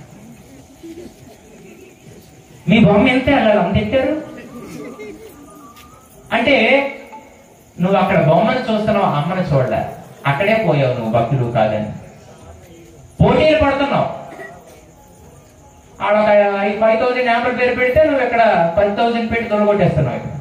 మీ బొమ్మ ఎంత వెళ్ళాలి అంత ఎత్తారు అంటే నువ్వు అక్కడ బొమ్మను చూస్తున్నావు అమ్మను చూడలే అక్కడే పోయావు నువ్వు భక్తుడు కాదని పోటీలు పడుతున్నావు ఆడ ఒక ఫైవ్ థౌసండ్ యాభై పేరు పెడితే నువ్వు ఇక్కడ పది థౌసండ్ పెట్టి తొలగొట్టేస్తున్నావు ఇక్కడ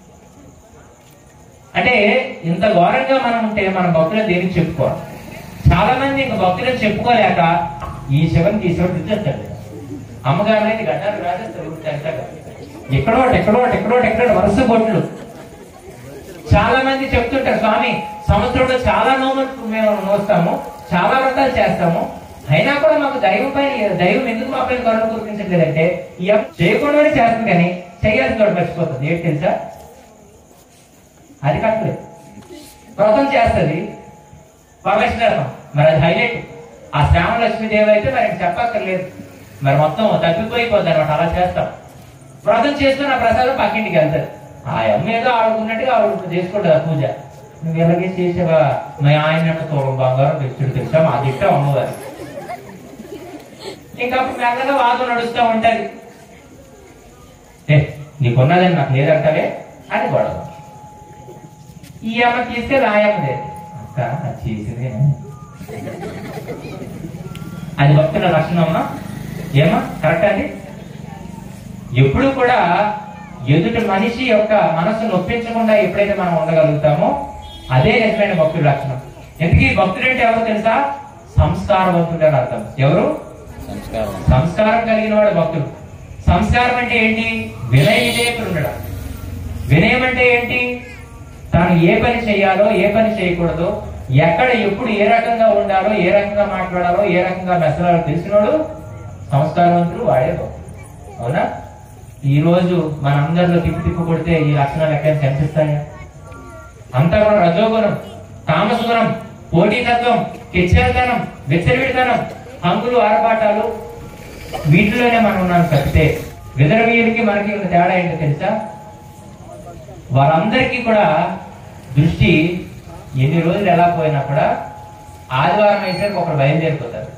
అంటే ఇంత ఘోరంగా మనం ఉంటే మన భక్తులను దేనికి చెప్పుకోవాలి చాలా మంది ఇంక భక్తులను చెప్పుకోలేక ఈ శివన్ ఈ శివుడు తెచ్చేస్తాడు అమ్మగారు లేని గడ్డాలు రాజేస్తారు చేస్తాడు ఎక్కడో ఒకటి, ఎక్కడో ఒకటి, ఎక్కడో ఒకటి, ఎక్కడో ఒకటి వరుస బొట్లు చాలా మంది చెప్తుంటారు స్వామి సంవత్సరంలో చాలా నోములు మేము మోస్తాము చాలా వ్రతాలు చేస్తాము అయినా కూడా మాకు దైవం పైన దైవం ఎందుకు మా పైన కరుణ కురిపించట్లేదంటే ఈ అమ్మ చేయకుండానే చేస్తుంది కానీ చేయాల్సిన వాడు మర్చిపోతుంది ఏంటి తెలుసా అది కట్టలేదు వ్రతం చేస్తుంది వరలక్ష్మి వ్రతం మరి అది హైలైట్ ఆ శ్రావణ లక్ష్మీదేవి అయితే మరి ఇంక చెప్పక్కర్లేదు మరి మొత్తం తప్పిపోయిపోద్ది అనమాట అలా చేస్తాం వ్రతం చేసుకుని ఆ ప్రసాదం పక్కింటికి వెళ్తారు ఆ అమ్మ ఏదో ఆడుకున్నట్టుగా ఆవిడ చేసుకుంటుంది ఆ పూజ నువ్వు ఎలాగే చేసావా మీ ఆయన తోడు బంగారం తెచ్చుడు ఇష్టం అమ్మవారు ఇంకా అప్పుడు మెల్లగా వాదం నడుస్తూ ఉంటది ఏ నీకున్నదని నాకు లేదంటావే అని గొడవ ఈ అమ్మ తీసుకెళ్ళి ఆయమ్మదే అక్క అది చేసిందే అది భక్తుల లక్షణం అమ్మా ఏమా కరెక్ట్ అది ఎప్పుడు కూడా ఎదుటి మనిషి యొక్క మనసు నొప్పించకుండా ఎప్పుడైతే మనం ఉండగలుగుతామో అదే నిజమైన భక్తుడి లక్షణం ఎందుకు ఈ భక్తుడు అంటే ఎవరు తెలుసా సంస్కారవంతుడు అని అర్థం ఎవరు సంస్కారం సంస్కారం కలిగిన వాడు భక్తుడు సంస్కారం అంటే ఏంటి వినయ విధేయకుడు ఉండడం వినయం అంటే ఏంటి తాను ఏ పని చేయాలో ఏ పని చేయకూడదు ఎక్కడ ఎప్పుడు ఏ రకంగా ఉండాలో ఏ రకంగా మాట్లాడాలో ఏ రకంగా మెసలాలో తెలిసినోడు సంస్కారవంతుడు వాడే భక్తుడు అవునా ఈ రోజు మనందరిలో తిప్పి తిప్పు కొడితే ఈ లక్షణాలు ఎక్కడ కనిపిస్తాయా అంతా కూడా రజోగుణం తామసగుణం పోటీతత్వం కిచ్చరితనం విచ్చలవిడితనం హంగులు ఆరబాటాలు వీటిలోనే మనం ఉన్నాం తప్పితే విదరవీయులకి మనకి ఉన్న తేడా ఏంటో తెలుసా వారందరికీ కూడా దృష్టి ఎన్ని రోజులు ఎలా పోయినా కూడా ఆదివారం వేసరికి ఒకరు బయలుదేరిపోతారు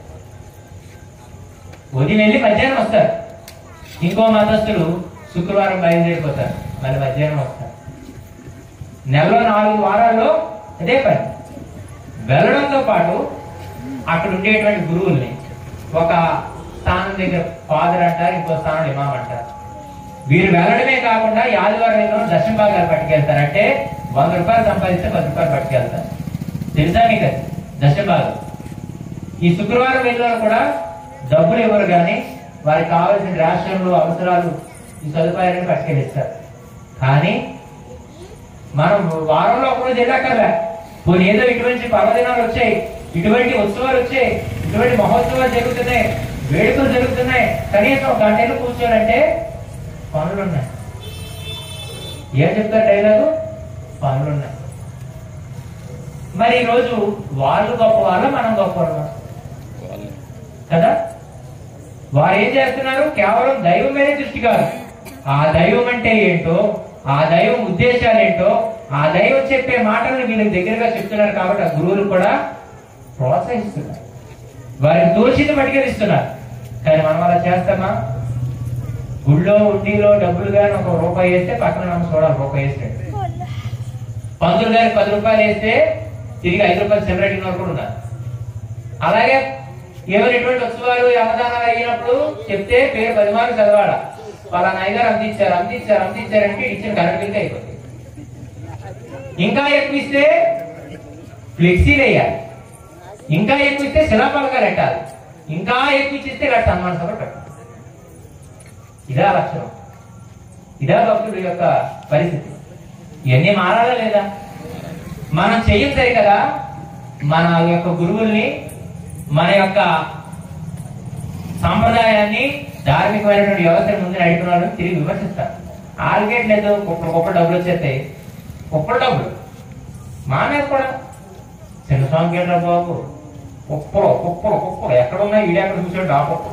ఉదయం వెళ్ళి మధ్యాహ్నం వస్తారు ఇంకో మతస్థులు శుక్రవారం బయలుదేరిపోతారు మళ్ళీ మధ్యాహ్నం వస్తారు నెలలో నాలుగు వారాల్లో అదే పని వెళ్ళడంతో పాటు అక్కడ ఉండేటువంటి గురువుల్ని ఒక స్థానం దగ్గర ఫాదర్ అంటారు ఇంకో స్థానం ఇమాం అంటారు వీరు వెళ్ళడమే కాకుండా ఈ ఆదివారం ఏదో దశమ భాగాలు పట్టుకెళ్తారు అంటే వంద రూపాయలు సంపాదిస్తే పది రూపాయలు పట్టుకెళ్తారు తెలుసా మీకు అది దశమ భాగం ఈ శుక్రవారం వెళ్ళిన కూడా డబ్బులు ఇవ్వరు కానీ వారికి కావాల్సిన రేషన్లు అవసరాలు ఈ సదుపాయాలను పట్టుకెళ్ళిస్తారు కానీ మనం వారంలో ఒకరోజు వెళ్ళక్కర్లే పోనీ ఏదో ఇటువంటి పర్వదినాలు వచ్చాయి ఇటువంటి ఉత్సవాలు వచ్చాయి ఇటువంటి మహోత్సవాలు జరుగుతున్నాయి వేడుకలు జరుగుతున్నాయి కనీసం ఒక గంటలు కూర్చోనంటే పనులున్నాయి ఏం చెప్తారు డైలాగు పనులున్నాయి మరి ఈరోజు వాళ్ళు గొప్ప వాళ్ళ మనం గొప్ప వాళ్ళం వాళ్ళే కదా వారు ఏం చేస్తున్నారు కేవలం దైవం మీదే దృష్టి కాదు ఆ దైవం అంటే ఏంటో ఆ దైవం ఉద్దేశాలు ఏంటో ఆ దైవం చెప్పే మాటలను వీళ్ళకి దగ్గరగా చెప్తున్నారు కాబట్టి ఆ గురువులు కూడా ప్రోత్సహిస్తున్నారు వారికి దోషిత పట్టుకెళ్ళిస్తున్నారు కానీ మనం అలా చేస్తామా గుళ్ళో ఉండిలో డబ్బులు కానీ ఒక రూపాయి వేస్తే పక్కన నమ్మ చూడాలి రూపాయి వేస్తే పంతులు గారికి పది రూపాయలు వేస్తే తిరిగి ఐదు రూపాయలు సెలబ్రేటింగ్ వాళ్ళు కూడా ఉన్నారు అలాగే ఏమైనా ఎటువంటి ఉత్సవాలు అన్నదానాలు అయినప్పుడు చెప్తే పేరు పది మార్లు చదవాల వాళ్ళ నాయగారు అందించారు అందించారు అందించారంటే ఇచ్చిన కరెంట్ బిల్ అయిపోతుంది ఇంకా ఎక్కువ ఇస్తే ఫ్లెక్సీలు వేయాలి ఇంకా ఎక్కువ ఇస్తే శిలాపలకాలు పెట్టాలి ఇంకా ఎక్కువ ఇచ్చిస్తే ఇలా సన్మాన సభ పెట్టాలి ఇదా లక్షణం ఇదా భక్తుడి యొక్క పరిస్థితి ఇవన్నీ మారాలా లేదా మనం చెయ్యం సరి కదా మన యొక్క గురువుల్ని మన యొక్క సాంప్రదాయాన్ని ధార్మికమైనటువంటి వ్యవస్థను ముందు నడిపిన వాళ్ళని తిరిగి విమర్శిస్తారు ఆల్గేట్ లేదు కుప్పలు కుప్పలు డబ్బులు వచ్చేస్తాయి కుప్పలు డబ్బులు మా మీద కూడా చిన్న స్వామి కేట్రా బాబు కుప్పలు కుప్పలు కుప్పలు ఎక్కడ ఉన్నాయి వీడు ఎక్కడ చూసాడు ఆ కుప్పలు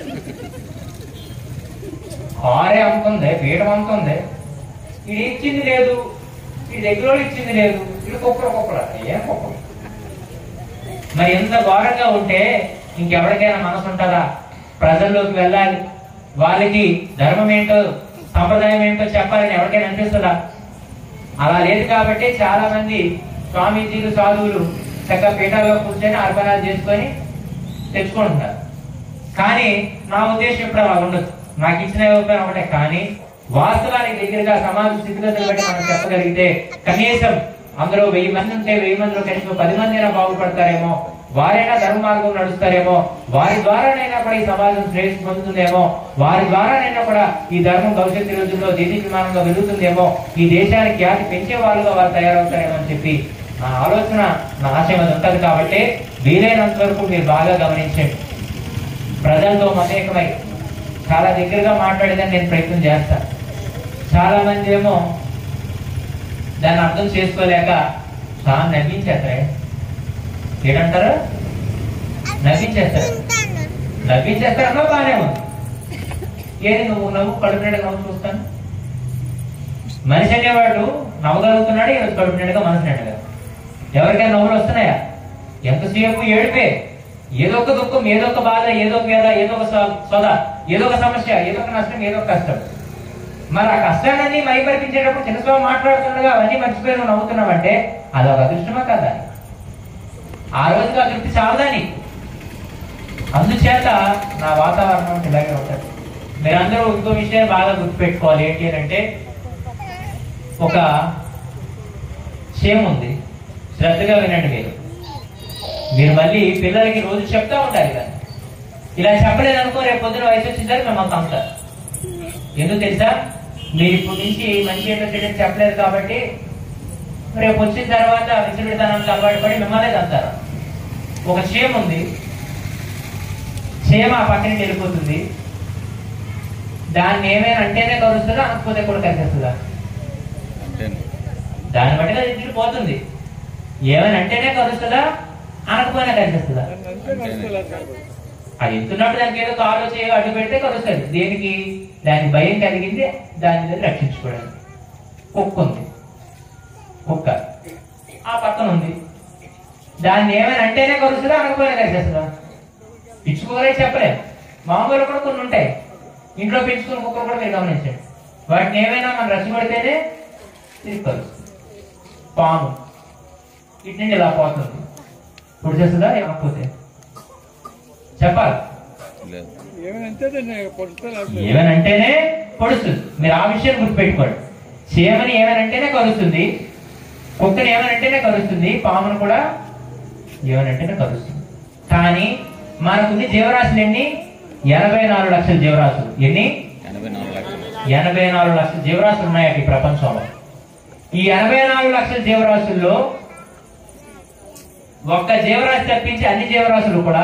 కారే అమ్ముతుంది పీఠం అమ్ముతుంది ఇది ఇచ్చింది లేదు ఈ దగ్గర ఇచ్చింది లేదు ఇది కుప్పలు కుప్పలు ఏం కుప్పలు మరి ఎంత ఘోరంగా ఉంటే ఇంకెవరికైనా మనసు ఉంటుందా ప్రజల్లోకి వెళ్ళాలి వాళ్ళకి ధర్మం ఏంటో సంప్రదాయం ఏంటో చెప్పాలని ఎవరికైనా అనిపిస్తుందా అలా లేదు కాబట్టి చాలా మంది స్వామీజీలు సాధువులు చక్కగా పీఠాల్లో కూర్చొని అర్పణాలు చేసుకొని తెచ్చుకుంటున్నారు కానీ నా ఉద్దేశం ఇప్పుడు అలా ఉండదు నాకు ఇచ్చిన ఇవ్వకపోయినా ఒకటే కానీ వాస్తవానికి దగ్గరగా సమాజ స్థితిగతులు బట్టి మనం చెప్పగలిగితే కనీసం అందులో వెయ్యి మంది ఉంటే వెయ్యి మందిలో కనీసం పది మంది అయినా బాగుపడతారేమో వారైనా ధర్మ మార్గం నడుస్తారేమో వారి ద్వారానైనా కూడా ఈ సమాజం శ్రేయస్సు పొందుతుందేమో వారి ద్వారానైనా కూడా ఈ ధర్మం భవిష్యత్తు రోజుల్లో దేదీప్యమానంగా వెలుగుతుందేమో ఈ దేశానికి ఖ్యాతి పెంచే వాళ్ళుగా వారు తయారవుతారేమో అని చెప్పి నా ఆలోచన నా ఆశయం అది ఉంటది కాబట్టి వీలైనంత వరకు మీరు బాగా గమనించండి ప్రజలతో మమేకమై చాలా దగ్గరగా మాట్లాడేదని నేను ప్రయత్నం చేస్తాను చాలా మంది ఏమో దాన్ని అర్థం చేసుకోలేక చాలా నవ్వించేస్తారే ఏంటంటారు నవ్వించేస్తారు నవ్వించేస్తారన్నా బాగానే ఉంది ఏది నువ్వు నవ్వు కడుపునాడు నవ్వు చూస్తాను మనిషి అనేవాడు నవ్వగలుగుతున్నాడు ఈరోజు కడుపునాడుగా మనసు నిండుగా ఎవరికైనా నవ్వులు వస్తున్నాయా ఎంతసేపు ఏడిపే ఏదో ఒక దుఃఖం ఏదో ఒక బాధ ఏదో ఒక వేద ఏదో ఒక స- సోద ఏదో ఒక సమస్య ఏదో ఒక నష్టం ఏదో ఒక కష్టం మరి ఆ కష్టాలన్నీ మైమరిపించేటప్పుడు చిన్నస్వామి మాట్లాడుతుండగా అవన్నీ మర్చిపోయి నువ్వు నవ్వుతున్నావంటే అదొక అదృష్టమా కదా ఆ రోజుగా తృప్తి చాలదా నీకు అందుచేత నా వాతావరణం అంటే ఇలాగే ఉంటుంది మీరందరూ ఇంకో విషయం బాగా గుర్తుపెట్టుకోవాలి ఏంటి అని అంటే ఒక క్షేమం ఉంది శ్రద్ధగా వినండి మీరు మీరు మళ్ళీ పిల్లలకి రోజు చెప్తా ఉంటారు కదా ఇలా చెప్పలేదు అనుకో రేపు పొద్దున వయసు వచ్చిందని మిమ్మల్ని అంటారు ఎందుకు తెలుసా మీరు ఇప్పటి నుంచి మంచి ఏంటో చెడు చెప్పలేదు కాబట్టి రేపు వచ్చిన తర్వాత విసిరితనానికి అలవాటు పడి మిమ్మల్నే అంటారు ఒక క్షేమం ఉంది క్షేమ ఆ పక్కనకి వెళ్ళిపోతుంది దాన్ని ఏమైనా అంటేనే కలుస్తుందా అనకపోతే కూడా కలిసేస్తుందా అంతేనే దాన్ని బట్టి అది ఇంటికి పోతుంది ఏమైనా అంటేనే కలుస్తుందా అనకపోయినా కలిసేస్తుందా అది ఎత్తున్నప్పుడు దానికి ఏదో కాలు చేయో అడ్డు పెడితే కలుస్తుంది దేనికి దానికి భయం కలిగింది దాని మీద రక్షించుకోవడానికి కుక్క ఉంది కుక్క ఆ పక్కన ఉంది దాన్ని ఏమైనా అంటేనే కలుస్తుందా అనకపోయినా కలిసేస్తుందా పిచ్చుకోరే చెప్పలేం మామూలు కూడా కొన్ని ఉంటాయి ఇంట్లో పెంచుకున్న కుక్కలు కూడా మీరు గమనించండి వాటిని ఏమైనా మనం రచ్చగొడితేనే తిరిగి కలుస్తుంది పాము ఇటు నుండి ఇలా పోతుంది ఇప్పుడు చేస్తుందా ఏమకపోతే చెప్పాలి లేదు ఏమనంటేనే పొడుస్తుంది మీరు ఆ విషయం గుర్తుపెట్టుకోండి చీమని ఏమనంటేనే కలుస్తుంది కుక్కని ఏమనంటేనే కలుస్తుంది పామును కూడా ఏమనంటేనే కలుస్తుంది కానీ మనకుంది జీవరాశులు ఎన్ని ఎనభై నాలుగు లక్షల జీవరాశులు ఎన్ని ఎనభై నాలుగు లక్షలు ఎనభై నాలుగు లక్షల జీవరాశులు ఉన్నాయి ఈ ప్రపంచంలో ఈ ఎనభై నాలుగు లక్షల జీవరాశుల్లో ఒక్క జీవరాశి తప్పించి అన్ని జీవరాశులు కూడా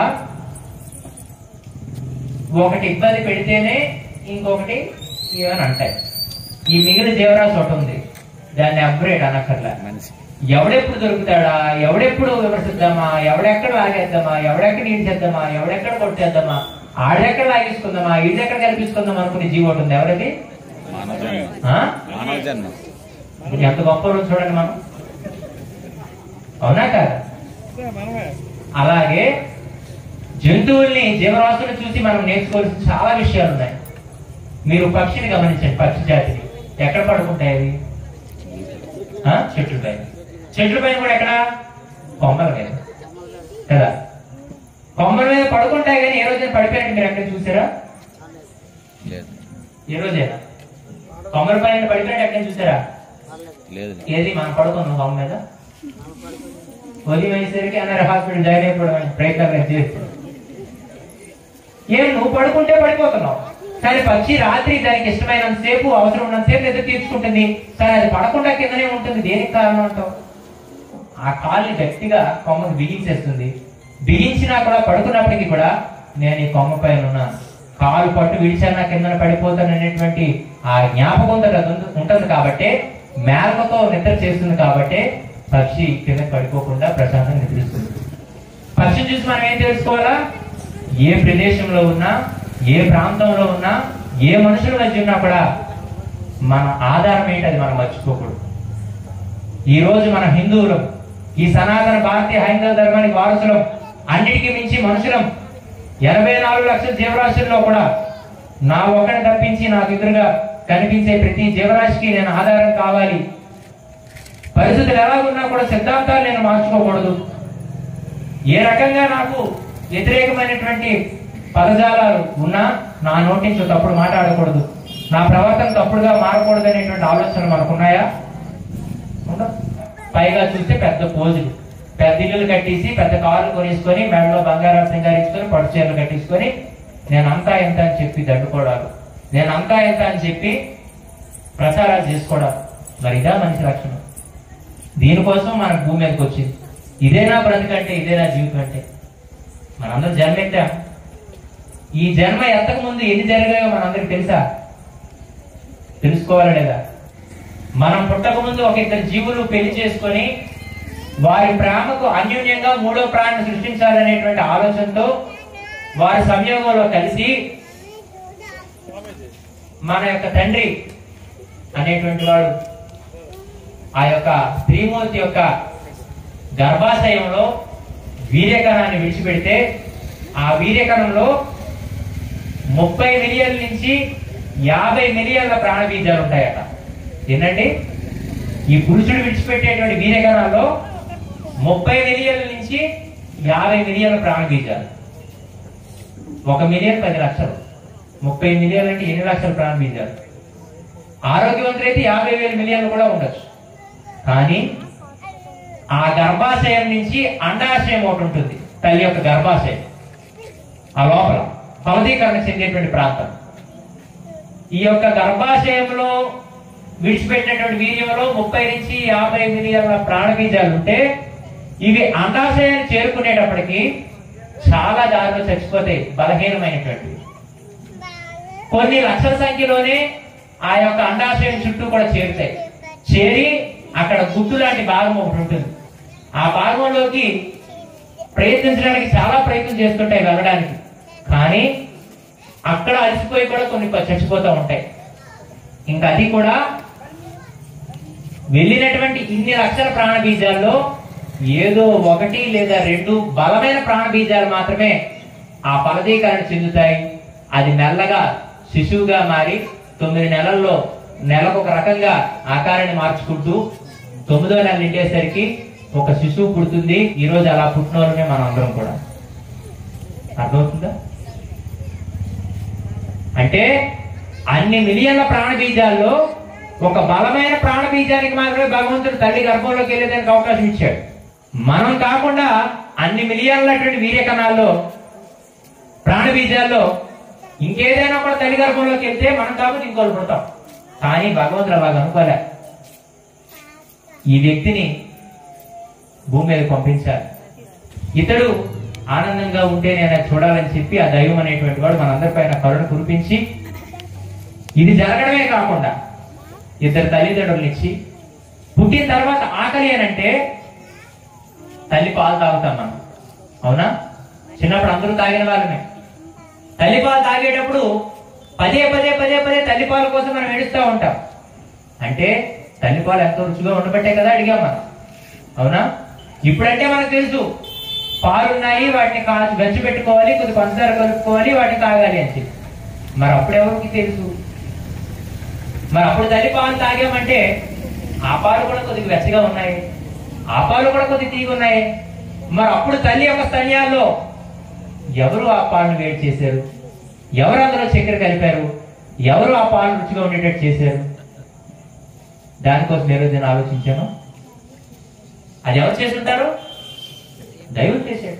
ఒకటి ఇబ్బంది పెడితేనే ఇంకొకటి ఏమని అంటాయి ఈ మిగిలిన జీవరాశి ఒకటి ఉంది దాన్ని అప్గ్రేడ్ అనక్కర్లా మనిషి ఎవడెప్పుడు దొరుకుతాడా ఎవడెప్పుడు విమర్శిద్దామా ఎవడెక్కడ లాగేద్దామా ఎవడెక్కడ ఈడ్చేద్దామా ఎవడెక్కడ కొట్టేద్దామా ఆడెక్కడ లాగేసుకుందామా ఈడెక్కడ కల్పించుకుందాం అనుకునే జీవి ఒకటి ఉంది ఎవరది మానవ జన్మ ఆ? మానవ జన్మ ఇప్పుడు ఎంత గొప్ప రోజు చూడండి మనం అవునా కాదా అలాగే జంతువుల్ని జీవరాశులు చూసి మనం నేర్చుకోవాల్సిన చాలా విషయాలు ఉన్నాయి మీరు పక్షిని గమనించండి పక్షి జాతిని ఎక్కడ పడుకుంటాయి అవి ఆ? చెట్ల పైన చెట్ల పైన కూడా ఎక్కడ కొమ్మల మీద కదా కొమ్మల మీద పడుకుంటాయి కానీ ఏ రోజైనా పడిపోయినట్టు మీరు ఎక్కడ చూసారా లేదు ఏ రోజైనా కొమ్మల పైన పడిపోయినట్టు ఎక్కడ చూసారా లేదు ఏది మనం పడుకున్నాం కొమ్మ మీద ఉదయం అయ్యేసరికి అన్నారు హాస్పిటల్ జాయిన్ అయిపోవడం ప్రయత్నం నేను చేస్తున్నాను ఏం నువ్వు పడుకుంటే పడిపోతున్నావు కానీ పక్షి రాత్రి దానికి ఇష్టమైనంత సేపు అవసరం ఉన్నంత సేపు నిద్ర తీర్చుకుంటుంది కానీ అది పడకుండా కిందనే ఉంటుంది దేనికి కారణం అంటావు ఆ కాల్ని గట్టిగా కొమ్మకు బిగించేస్తుంది బిగించినా కూడా పడుకున్నప్పటికీ కూడా నేను ఈ కొమ్మ పైన ఉన్నాను కాలు పట్టు విడిచానా కిందన పడిపోతాను అనేటువంటి ఆ జ్ఞాపకం తనకు ఉంది- ఉంటుంది కాబట్టి మేలకతో నిద్ర చేస్తుంది కాబట్టి పక్షి కింద పడిపోకుండా ప్రశాంతంగా నిద్రిస్తుంది పక్షిని చూసి మనం ఏం తెలుసుకోవాలా ఏ ప్రదేశంలో ఉన్నా ఏ ప్రాంతంలో ఉన్నా ఏ మనుషుల మధ్య ఉన్నా కూడా మన ఆధారం ఏంటి అది మనం మర్చిపోకూడదు ఈ రోజు మన హిందువులం ఈ సనాతన భారతీయ హైందవ ధర్మానికి వారసులం అన్నిటికీ మించి మనుషులం ఎనభై నాలుగు లక్షల జీవరాశుల్లో కూడా నా ఒకటి తప్పించి నాకు ఎదురుగా కనిపించే ప్రతి జీవరాశికి నేను ఆధారం కావాలి పరిస్థితులు ఎలా ఉన్నా కూడా సిద్ధాంతాలు నేను మార్చుకోకూడదు ఏ రకంగా నాకు వ్యతిరేకమైనటువంటి పదజాలాలు ఉన్నా నా నోటి నుంచి తప్పుడు మాట్లాడకూడదు నా ప్రవర్తన తప్పుడుగా మారకూడదు అనేటువంటి ఆలోచనలు మనకున్నాయా ఉండవు. పైగా చూస్తే పెద్ద పోజులు పెద్ద ఇల్లులు కట్టేసి పెద్ద కార్లు కొనేసుకొని మెడలో బంగారం సింగారించుకొని పట్టు చీరలు కట్టేసుకొని నేను అంతా ఎంత అని చెప్పి దండుకోవడాలు నేను అంతా ఎంత అని చెప్పి ప్రచారాలు చేసుకోవడం మరి ఇదా మనిషి లక్షణం దీనికోసం మన భూమి మీదకి వచ్చింది ఇదేనా బ్రతికంటే ఇదేనా జీవితం అంటే మనందరం జన్మెత్తాం ఈ జన్మ ఎత్తక ముందు ఎన్ని జరిగాయో మనందరికి తెలుసా తెలుసుకోవాలా లేదా మనం పుట్టక ముందు ఒక ఇద్దరు జీవులు పెళ్లి చేసుకొని వారి ప్రేమకు అన్యోన్యంగా మూడో ప్రాణిని సృష్టించాలనేటువంటి ఆలోచనతో వారి సంయోగంలో కలిసి మన యొక్క తండ్రి అనేటువంటి వాడు ఆ యొక్క స్త్రీమూర్తి యొక్క గర్భాశయంలో వీర్యకణాన్ని విడిచిపెడితే ఆ వీర్యకణంలో ముప్పై మిలియన్ల నుంచి యాభై మిలియన్ల ప్రాణబీజాలు ఉంటాయట ఏంటండి ఈ పురుషుడు విడిచిపెట్టేటువంటి వీర్యకణాల్లో ముప్పై మిలియన్ల నుంచి యాభై మిలియన్ల ప్రాణబీజాలు ఒక మిలియన్ పది లక్షలు ముప్పై మిలియన్లు అంటే ఎన్ని లక్షల ప్రాణబీజాలు ఆరోగ్యవంతులైతే యాభై వేల మిలియన్లు కూడా ఉండొచ్చు కానీ ఆ గర్భాశయం నుంచి అండాశయం ఒకటి ఉంటుంది తల్లి యొక్క గర్భాశయం ఆ లోపల ఫలదీకరణ చెందేటువంటి ప్రాంతం ఈ యొక్క గర్భాశయంలో విడిచిపెట్టినటువంటి వీర్యంలో ముప్పై నుంచి యాభై మిలియన్ల ప్రాణబీజాలు ఉంటే ఇవి అండాశయాన్ని చేరుకునేటప్పటికి చాలా దారిలో చచ్చిపోతాయి బలహీనమైనటువంటివి కొన్ని లక్షల సంఖ్యలోనే ఆ యొక్క అండాశయం చుట్టూ కూడా చేరుతాయి చేరి అక్కడ గుడ్డు లాంటి భాగం ఒకటి ఉంటుంది ఆ భాగంలోకి ప్రయత్నించడానికి చాలా ప్రయత్నం చేస్తుంటాయి వెళ్ళడానికి కానీ అక్కడ అలసిపోయి కూడా కొన్ని చచ్చిపోతూ ఉంటాయి ఇంకా అది కూడా వెళ్ళినటువంటి ఇన్ని లక్షల ప్రాణబీజాల్లో ఏదో ఒకటి లేదా రెండు బలమైన ప్రాణబీజాలు మాత్రమే ఆ ఫలదీకరణ చెందుతాయి అది మెల్లగా శిశువుగా మారి తొమ్మిది నెలల్లో నెలకు ఒక రకంగా ఆకారాన్ని మార్చుకుంటూ తొమ్మిదో నెల నిండేసరికి ఒక శిశువు పుడుతుంది ఈ రోజు అలా పుట్టిన వాళ్ళమే మనం అందరం కూడా అర్థమవుతుందా అంటే అన్ని మిలియన్ల ప్రాణబీజాల్లో ఒక బలమైన ప్రాణబీజానికి మాత్రమే భగవంతుడు తల్లి గర్భంలోకి వెళ్ళేదానికి అవకాశం ఇచ్చాడు మనం కాకుండా అన్ని మిలియన్లటువంటి వీర్య కణాల్లో ప్రాణబీజాల్లో ఇంకేదైనా కూడా తల్లి గర్భంలోకి వెళ్తే మనం కాకపోతే ఇంకోళ్ళు పుడతాం కానీ భగవంతుడు అలాగ అనుకోలే ఈ వ్యక్తిని భూమి మీద పంపించాలి ఇతడు ఆనందంగా ఉంటే నేను చూడాలని చెప్పి ఆ దైవం అనేటువంటి వాడు మనందరిపైన కరుణ కురిపించి ఇది జరగడమే కాకుండా ఇద్దరు తల్లిదండ్రులు ఇచ్చి పుట్టిన తర్వాత ఆకలి అని అంటే తల్లి పాలు తాగుతాం మనం అవునా చిన్నప్పుడు అందరూ తాగిన వాళ్ళమే తల్లి పాలు తాగేటప్పుడు పదే పదే పదే పదే తల్లి పాల కోసం మనం ఏడుస్తూ ఉంటాం అంటే తల్లి పాలు ఎంతో రుచిగా ఉండబట్టే కదా అడిగాం మనం అవునా ఇప్పుడంటే మనకు తెలుసు పాలున్నాయి వాటిని కాచి వెచ్చి పెట్టుకోవాలి కొద్ది పంచదార కలుపుకోవాలి వాటిని తాగాలి అని చెప్పి మరి అప్పుడు ఎవరికి తెలుసు మరి అప్పుడు తల్లి పాలు తాగామంటే ఆ పాలు కూడా కొద్దిగా వెచ్చగా ఉన్నాయి ఆ పాలు కూడా కొద్దిగా తీగి ఉన్నాయి మరి అప్పుడు తల్లి యొక్క స్తన్యాల్లో ఎవరు ఆ పాలను వేడి చేశారు ఎవరు అందులో చక్కెర కలిపారు ఎవరు ఆ పాలు రుచిగా ఉండేటట్టు చేశారు దానికోసం ఏ రోజు నేను ఆలోచించాను అది ఎవరు చేసుంటారు దైవం చేశాడు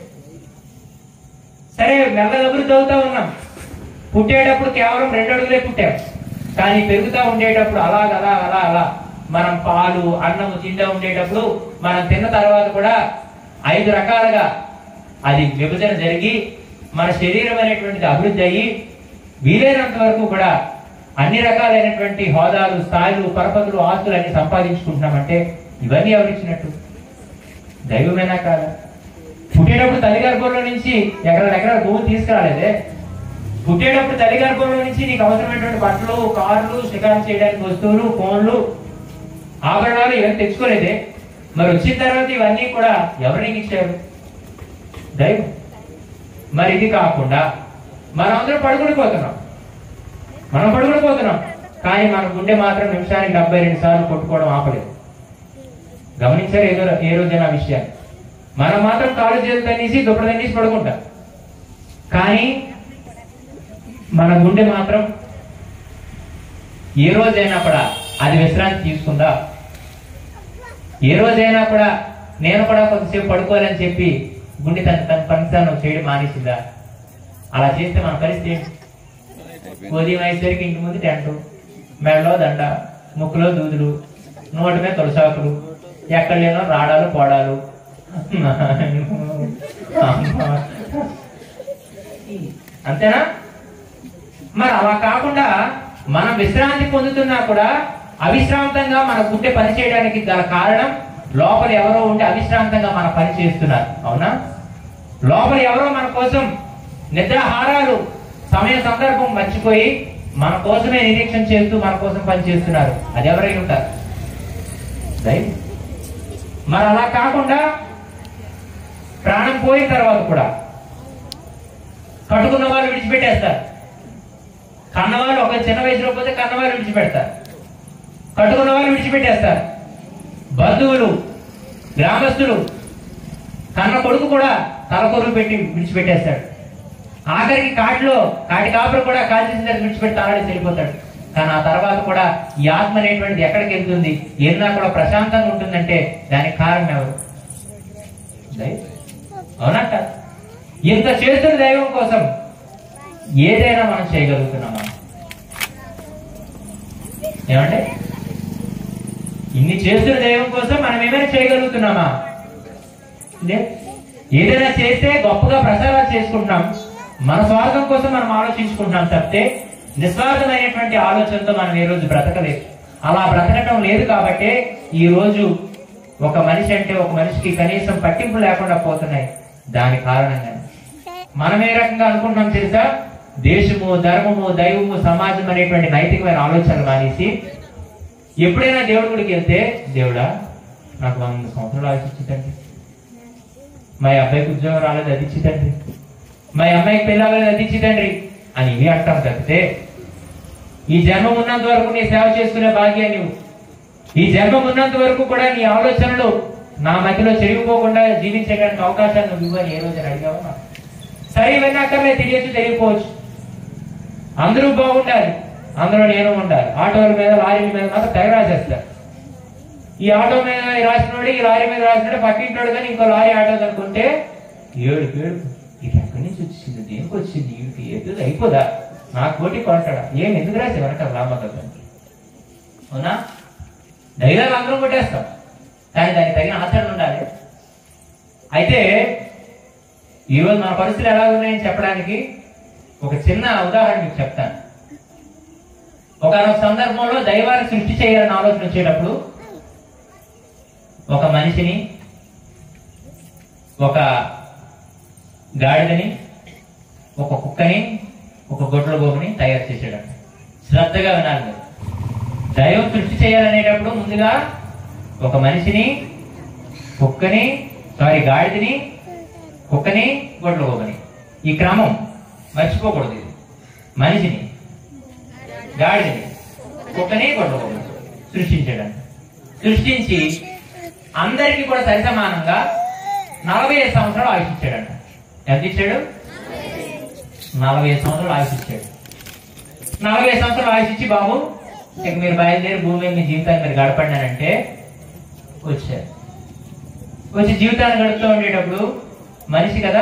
సరే మెల్లగా అభివృద్ధి అవుతా ఉన్నాం పుట్టేటప్పుడు కేవలం రెండు అడుగులే పుట్టాం కానీ పెరుగుతా ఉండేటప్పుడు అలాగ అలా అలా అలా మనం పాలు అన్నము తింటూ ఉండేటప్పుడు మనం తిన్న తర్వాత కూడా ఐదు రకాలుగా అది విభజన జరిగి మన శరీరం అనేటువంటిది అభివృద్ధి అయ్యి వీలైనంత వరకు కూడా అన్ని రకాలైనటువంటి హోదాలు స్థాయిలు పరపతులు ఆస్తులు అన్ని సంపాదించుకుంటున్నామంటే ఇవన్నీ ఎవరిచ్చినట్టు దైవమేనా కాదా పుట్టేటప్పుడు తల్లి గర్భంలో నుంచి ఎకరాల భూమి తీసుకురాలేదే పుట్టేటప్పుడు తల్లి గర్భంలో నుంచి నీకు అవసరమైనటువంటి బట్టలు కార్లు షికారు చేయడానికి వస్తువులు ఫోన్లు ఆభరణాలు ఇవన్నీ తెచ్చుకోలేదే మరి వచ్చిన తర్వాత ఇవన్నీ కూడా ఎవరు నీకు ఇచ్చారు దైవం మరి ఇది కాకుండా మనం అందరం పడుకుడిపోతున్నాం మనం పడుకుడిపోతున్నాం కానీ మన గుండె మాత్రం నిమిషానికి డెబ్బై రెండు సార్లు కొట్టుకోవడం ఆపలేదు గమనించారు ఏదో ఏ రోజైనా విషయాన్ని మనం మాత్రం కాలు చేతులు తన్నేసి దుప్పటి తన్నేసి పడుకుంటాం కానీ మన గుండె మాత్రం ఏ రోజైనా కూడా అది విశ్రాంతి తీసుకుందా ఏ రోజైనా కూడా నేను కూడా కొంతసేపు పడుకోవాలని చెప్పి గుండె తన తన పని తాను చేయడం మానేసిందా అలా చేస్తే మన పరిస్థితి ఏంటి ఉదయం అయ్యేసరికి ఇంటి ముందు టెంటు మెడలో దండ ముక్కులో దూదులు నోటి మీద తులసాకులు ఎక్కడ లేనో రాడాలు పోడాలు అంతేనా మరి అలా కాకుండా మనం విశ్రాంతి పొందుతున్నా కూడా అవిశ్రాంతంగా మన గుండె పని చేయడానికి గల కారణం లోపల ఎవరో ఉంటే అవిశ్రాంతంగా మన పని చేస్తున్నారు అవునా లోపల ఎవరో మన కోసం నిద్రాహారాలు సమయ సందర్భం మర్చిపోయి మన కోసమే నిరీక్షణ చేస్తూ మన కోసం పని చేస్తున్నారు అది ఎవరై ఉంటారు దైవం. మరి అలా కాకుండా ప్రాణం పోయిన తర్వాత కూడా కట్టుకున్న వాళ్ళు విడిచిపెట్టేస్తారు కన్నవాళ్ళు ఒక చిన్న వయసులో పోతే కన్నవాళ్ళు విడిచిపెడతారు కట్టుకున్న వాళ్ళు విడిచిపెట్టేస్తారు బంధువులు గ్రామస్తులు కన్న కొడుకు కూడా తలకొరువు పెట్టి విడిచిపెట్టేస్తాడు ఆఖరికి కాటిలో కాటి కాపురు కూడా కాల్చేసిన దగ్గర విడిచిపెట్టి తాళాడి వెళ్ళిపోతాడు కానీ ఆ తర్వాత కూడా ఈ ఆత్మ అనేటువంటిది ఎక్కడికి వెళ్తుంది ఏదైనా కూడా ప్రశాంతంగా ఉంటుందంటే దానికి కారణం ఎవరు దైవం. అవునంట ఇంత చేస్తున్న దైవం కోసం ఏదైనా మనం చేయగలుగుతున్నామా ఏమంటే ఇన్ని చేస్తున్న దైవం కోసం మనం ఏమైనా చేయగలుగుతున్నామా లేదు ఏదైనా చేస్తే గొప్పగా ప్రసారాలు చేసుకుంటున్నాం మన స్వార్థం కోసం మనం ఆలోచించుకుంటున్నాం తప్పితే నిస్వార్థమైనటువంటి ఆలోచనతో మనం ఏ రోజు బ్రతకలేదు అలా బ్రతకటం లేదు కాబట్టి ఈ రోజు ఒక మనిషి అంటే ఒక మనిషికి కనీసం పట్టింపు లేకుండా పోతున్నాయి దాని కారణంగా మనం ఏ రకంగా అనుకుంటున్నాం తెలుసా దేశము ధర్మము దైవము సమాజం అనేటువంటి నైతికమైన ఆలోచనలు మానేసి ఎప్పుడైనా దేవుడి గుడికి వెళ్తే దేవుడా నాకు వంద సంవత్సరాలు ఆలోచించండి మా అబ్బాయికి ఉద్యోగం రాలేదు అది ఇచ్చి తండ్రి మా అమ్మాయికి పెళ్ళి అవ్వలేదు అది ఇచ్చి తండ్రి అని ఇవి అంటాం తప్పితే ఈ జన్మం ఉన్నంత వరకు నీ సేవ చేసుకునే భాగ్యం నువ్వు ఈ జన్మం ఉన్నంత వరకు కూడా నీ ఆలోచనలు నా మధ్యలో చెరిగిపోకుండా జీవించడానికి అవకాశాలు నువ్వు ఇవ్వని ఏ రోజు అడిగావా సరే ఇవన్నీ అక్కర్లే తెలియచ్చు తెలియకపోవచ్చు అందరూ బాగుండాలి అందులో నేను ఉండాలి ఆటోల మీద లారీల మీద మాత్రం తెగ రాసేస్తారు ఈ ఆటో మీద రాసినోడు ఈ లారీ మీద రాసినోడు పక్కింటోడు కానీ ఇంకో లారీ ఆటో అనుకుంటే ఏడు ఏడు ఇది ఎక్కడి నుంచి వచ్చింది దేనికి వచ్చింది వీడికి ఎదురు అయిపోదా నా కోటి కొంటాడా ఏం ఎందుకు రాసి వెనక రామకథానికి అవునా డైలాగ్ అందరం కొట్టేస్తాం కానీ దానికి తగిన ఆచరణ ఉండాలి అయితే ఈరోజు మన పరిస్థితులు ఎలా ఉన్నాయని చెప్పడానికి ఒక చిన్న ఉదాహరణ మీకు చెప్తాను ఒక సందర్భంలో దైవాన్ని సృష్టి చేయాలని ఆలోచన వచ్చేటప్పుడు ఒక మనిషిని ఒక గాడిదని ఒక కుక్కని ఒక గొడ్ల గోపుని తయారు చేసాడు శ్రద్ధగా వినాలి మీరు. దైవం సృష్టి చేయాలనేటప్పుడు ముందుగా ఒక మనిషిని కుక్కని సారీ గాడిదని కుక్కని గొడ్ల గోపుని ఈ క్రమం మర్చిపోకూడదు ఇది మనిషిని గాడిదని కుక్కని గొడ్ల గోపుని సృష్టించాడు సృష్టించి అందరికీ కూడా సరి సమానంగా నలభై ఐదు సంవత్సరాలు ఆయుష్ ఇచ్చాడంట ఎంత ఇచ్చాడు నలభై ఐదు సంవత్సరాలు ఆయుష్ ఇచ్చాడు నలభై ఐదు సంవత్సరాలు ఆయుష్ ఇచ్చి బాబు ఇక మీరు బయలుదేరి భూమి మీద మీ జీవితాన్ని మీరు గడపడినారంటే వచ్చారు వచ్చి జీవితాన్ని గడుపుతూ ఉండేటప్పుడు మనిషి కదా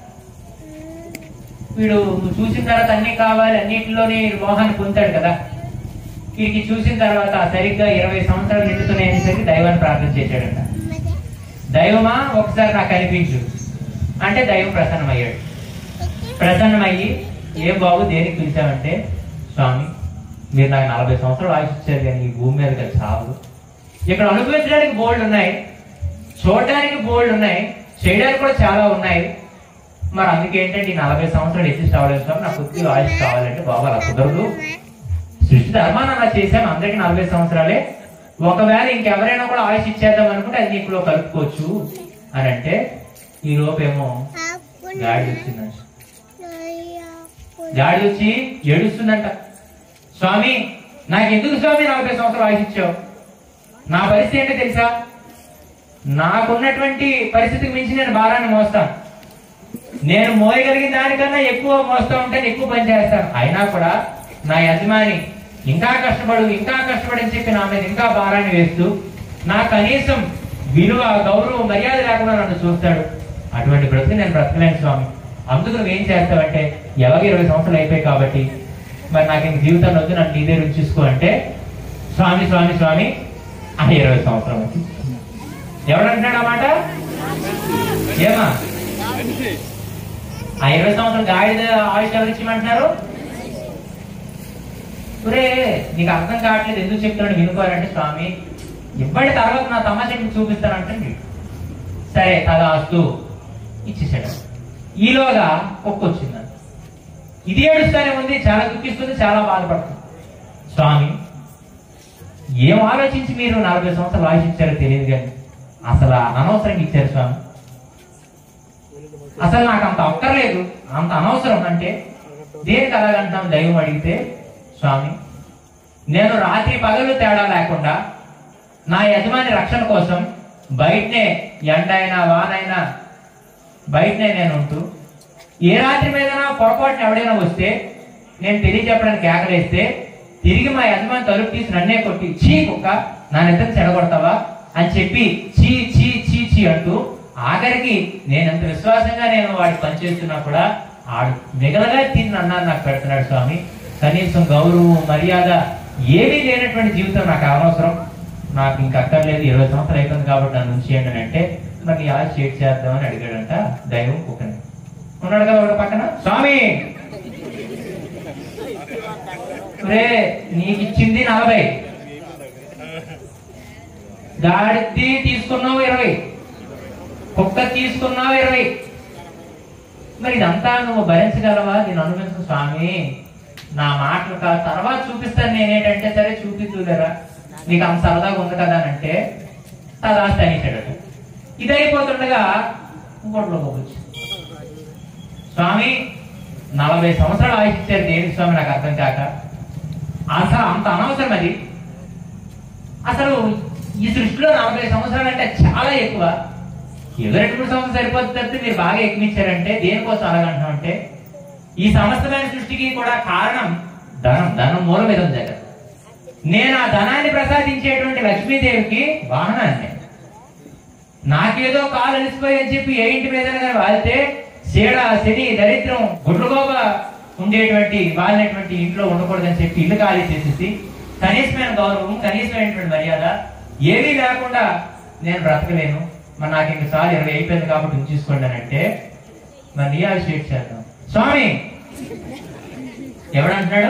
వీడు చూసిన తర్వాత అన్ని కావాలి అన్నిటిలోని మోహాన్ని పొందుతాడు కదా వీడికి చూసిన తర్వాత సరిగ్గా ఇరవై సంవత్సరాలు నిండుతున్నాయనేసరికి దైవాన్ని ప్రార్థన చేశాడంట దైవమా ఒకసారి నాకు కనిపించు అంటే దైవం ప్రసన్నమయ్యాడు ప్రసన్నమయ్యి ఏం బాబు దేనికి పిలిచామంటే స్వామి మీరు నాకు నలభై సంవత్సరాలు ఆయుష్ ఇచ్చారు కానీ ఈ భూమి మీద కదా చాలు ఇక్కడ అనుభవించడానికి బోల్డ్ ఉన్నాయి చూడడానికి బోల్డ్ ఉన్నాయి చేయడానికి కూడా చాలా ఉన్నాయి మరి అందుకే ఏంటంటే ఈ నలభై సంవత్సరాలు ఎగ్జిస్ట్ అవ్వలేదు స్వామి నాకు కొద్దిగా ఆయుష్ కావాలంటే బాబా అలా కుదరదు సృష్టి ధర్మాన్ని అలా చేశాను అందరికి నలభై సంవత్సరాలే ఒకవేళ ఇంకెవరైనా కూడా ఆయుష్ ఇచ్చేద్దాం అనుకుంటే అది నీకులో కలుపుకోవచ్చు అని అంటే ఈ లోపేమో గాడి వచ్చిందంట గాడి వచ్చి ఏడుస్తుందంట స్వామి నాకు ఎందుకు స్వామి నలభై సంవత్సరాలు ఆయుష్ ఇచ్చావు నా పరిస్థితి ఏంటో తెలుసా నాకున్నటువంటి పరిస్థితికి మించి నేను భారాన్ని మోస్తాను నేను మోయగలిగిన దానికన్నా ఎక్కువ మోస్తూ ఉంటాను ఎక్కువ పని చేస్తాను అయినా కూడా నా యజమాని ఇంకా కష్టపడు ఇంకా కష్టపడు అని చెప్పి నా మీద ఇంకా భారాన్ని వేస్తూ నా కనీసం విలువ గౌరవం మర్యాద లేకుండా నన్ను చూస్తాడు అటువంటి బ్రతుకు నేను బ్రతకలేను స్వామి అందుకు నువ్వు ఏం చేస్తావంటే ఎవరికి ఇరవై సంవత్సరాలు అయిపోయాయి కాబట్టి మరి నాకు ఇంక జీవితంలో వద్దు నన్ను నీదే రుచి చూసుకో అంటే స్వామి స్వామి స్వామి ఆ ఇరవై సంవత్సరం వచ్చి ఎవడంటున్నాడు ఆ మాట ఏమా ఆ ఇరవై సంవత్సరం గాడిద ఆయుష్ ఎవరు ఇచ్చిమంటున్నారు ఒరే నీకు అర్థం కావట్లేదు ఎందుకు చెప్తున్నాడు వినుకోవాలంటే స్వామి ఇవ్వండి తర్వాత నా తమాషా మీకు చూపిస్తానంటే సరే తదాస్తు ఇచ్చేసాడు ఈలోగా కుక్క వచ్చింది ఇది ఏడుస్తానే ఉంది చాలా దుఃఖిస్తుంది చాలా బాధపడుతుంది స్వామి ఏం ఆలోచించి మీరు నలభై సంవత్సరాలు ఆయుష్ ఇచ్చారో తెలియదు కానీ అసలు అనవసరంగా ఇచ్చారు స్వామి అసలు నాకు అంత అక్కర్లేదు అంత అనవసరం అంటే దేనికి అలాగంటాం దైవం అడిగితే స్వామి నేను రాత్రి పగలు తేడా లేకుండా నా యజమాని రక్షణ కోసం బయటనే ఎండైనా వానైనా బయటనే నేను ఉంటూ ఏ రాత్రి మీద పొరపాటున ఎవడైనా వస్తే నేను తెలియజెప్పడానికి కేకలేస్తే తిరిగి మా యజమాని తలుపు తీసి నన్నే కొట్టి చీ కుక్క నా నిద్ర చెడగొడతావా అని చెప్పి చీ చీ చీ చీ అంటూ ఆఖరికి నేను ఎంత విశ్వాసంగా నేను వాడికి పనిచేస్తున్నా కూడా ఆడు మిగలగా తిని అన్నాను నాకు పెడుతున్నాడు స్వామి కనీసం గౌరవం మర్యాద ఏమీ లేనటువంటి జీవితం నాకు అనవసరం నాకు ఇంకా అక్కర్లేదు ఇరవై సంవత్సరాలు అయిపోయింది కాబట్టి నన్ను ఉంచేయండి అని అంటే మరి నీ ఆశ షేక్ చేద్దామని అడిగాడంట దైవం కుక్కని ఉన్నాడు కదా ఒక పక్కన స్వామి రే నీకు ఇచ్చింది నలభై గాడిది తీసుకున్నావు ఇరవై కుక్క తీసుకున్నావు ఇరవై మరి ఇదంతా నువ్వు భరించగలవా నేను అనుభవించు స్వామి నా మాటలు కాదు తర్వాత చూపిస్తాను నేనేంటంటే సరే చూపిద్దులేరా నీకు అంత సరదాగా ఉంది కదా అని అంటే తదాస్తి అనేసాడట ఇది అయిపోతుండగా ఇంకోటిలో పోవచ్చు స్వామి నలభై సంవత్సరాలు ఆయుష్ ఇచ్చారు దేనికి స్వామి నాకు అర్థం కాక అసలు అంత అనవసరం అది అసలు ఈ సృష్టిలో నలభై సంవత్సరాలు అంటే చాలా ఎక్కువ ఏదో రెండు మూడు సంవత్సరాలు సరిపోతుంది తప్పితే మీరు బాగా ఎక్కువ ఇచ్చారంటే దేనికోసం అలాగంటున్నాం అంటే ఈ సమస్తమైన సృష్టికి కూడా కారణం ధనం ధనం మూలం మీద ఉంది జగత్ నేను ఆ ధనాన్ని ప్రసాదించేటువంటి లక్ష్మీదేవికి వాహనాన్ని నాకేదో కాలు అలిసిపోయి అని చెప్పి ఏ ఇంటి మీద వాళ్తే చీడ శని దరిద్రం గుడ్లుగోబ ఉండేటువంటి వాళ్ళటువంటి ఇంట్లో ఉండకూడదని చెప్పి ఇల్లు ఖాళీ చేసేసి కనీసమైన గౌరవం కనీసమైనటువంటి మర్యాద ఏమీ లేకుండా నేను బ్రతకలేను మరి నాకు ఇంక సార్ ఇరవై అయిపోయింది కాబట్టి ఉంచేసుకోండి అని అంటే మరి నీ షేక్ చేద్దాం స్వామి ఎవడంటున్నాడు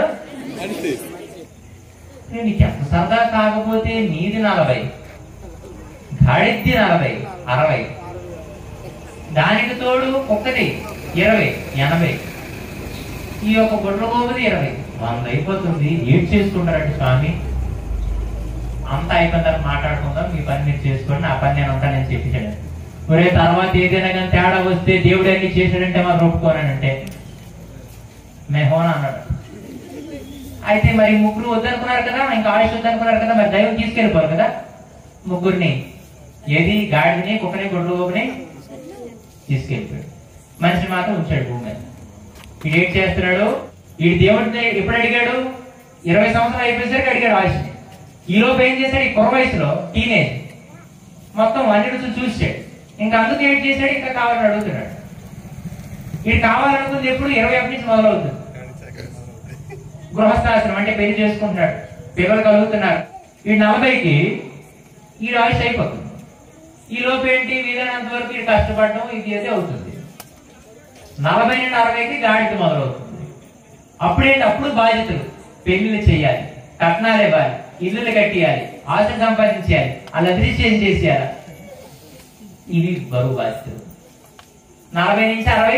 ఏ, నీకు ఎంత సరదా కాకపోతే నీది నలభై గాడిద్ది నలభై అరవై దానికి తోడు ఒక్కటి ఇరవై ఎనభై ఈ యొక్క గుడ్ల గోపుది ఇరవై వంద అయిపోతుంది ఏడ్ చేసుకుంటారంటే స్వామి అంతా అయిపోయిన తర్వాత మాట్లాడుకుందాం మీ పని మీరు చేసుకోండి నా పని నేను ఉంటానని చెప్పించాడు ఒరే తర్వాత ఏదైనా కానీ తేడా వస్తే దేవుడు అన్ని చేశాడంటే మరి ఒప్పుకోనంటే మెహోన్ అన్నాడు అయితే మరి ముగ్గురు వద్దనుకున్నారు కదా ఇంకా ఆయుష్ వద్దనుకున్నారు కదా మరి దైవం తీసుకెళ్ళిపోరు కదా ముగ్గురిని ఏది గాడిని కుక్కని గొడ్లు గోపుని తీసుకెళ్ళిపోయాడు మనిషి మాత్రం ఉంచాడు భూమి మీద వీడు ఏం చేస్తున్నాడు వీడు దేవుడిని ఎప్పుడు అడిగాడు ఇరవై సంవత్సరాలు అయిపోయేసరికి అడిగాడు ఆయుష్ ఈ లోపు ఏం చేశాడు ఈ కుర్ర వయసులో టీనేజ్ మొత్తం అన్ని రుచులు చూసాడు ఇంకా అందుకు ఏం చేశాడు ఇంకా కావాలని అడుగుతున్నాడు వీడు కావాలనుకుంది ఎప్పుడు ఇరవై ఒకటి నుంచి మొదలవుతుంది గృహస్థాశ్రమం అంటే పెళ్లి చేసుకుంటున్నాడు పిల్లలు కలుగుతున్నారు ఈ నలభైకి ఈ ఆయుష్ అయిపోతుంది ఈ లోపు ఏంటి వీలైనంత వరకు ఇది కష్టపడడం ఇది అయితే అవుతుంది నలభై నుండి అరవైకి గాడికి మొదలవుతుంది అప్పుడేంటి అప్పుడు బాధ్యతలు పెళ్లిళ్ళు చేయాలి కట్నాలు ఇవ్వాలి ఇల్లులు కట్టియాలి ఆశ సంపాదించాలి అలా అదృశ్యం చేసేయాలి ఇవి బరువు బాధ్యతలు నలభై నుంచి అరవై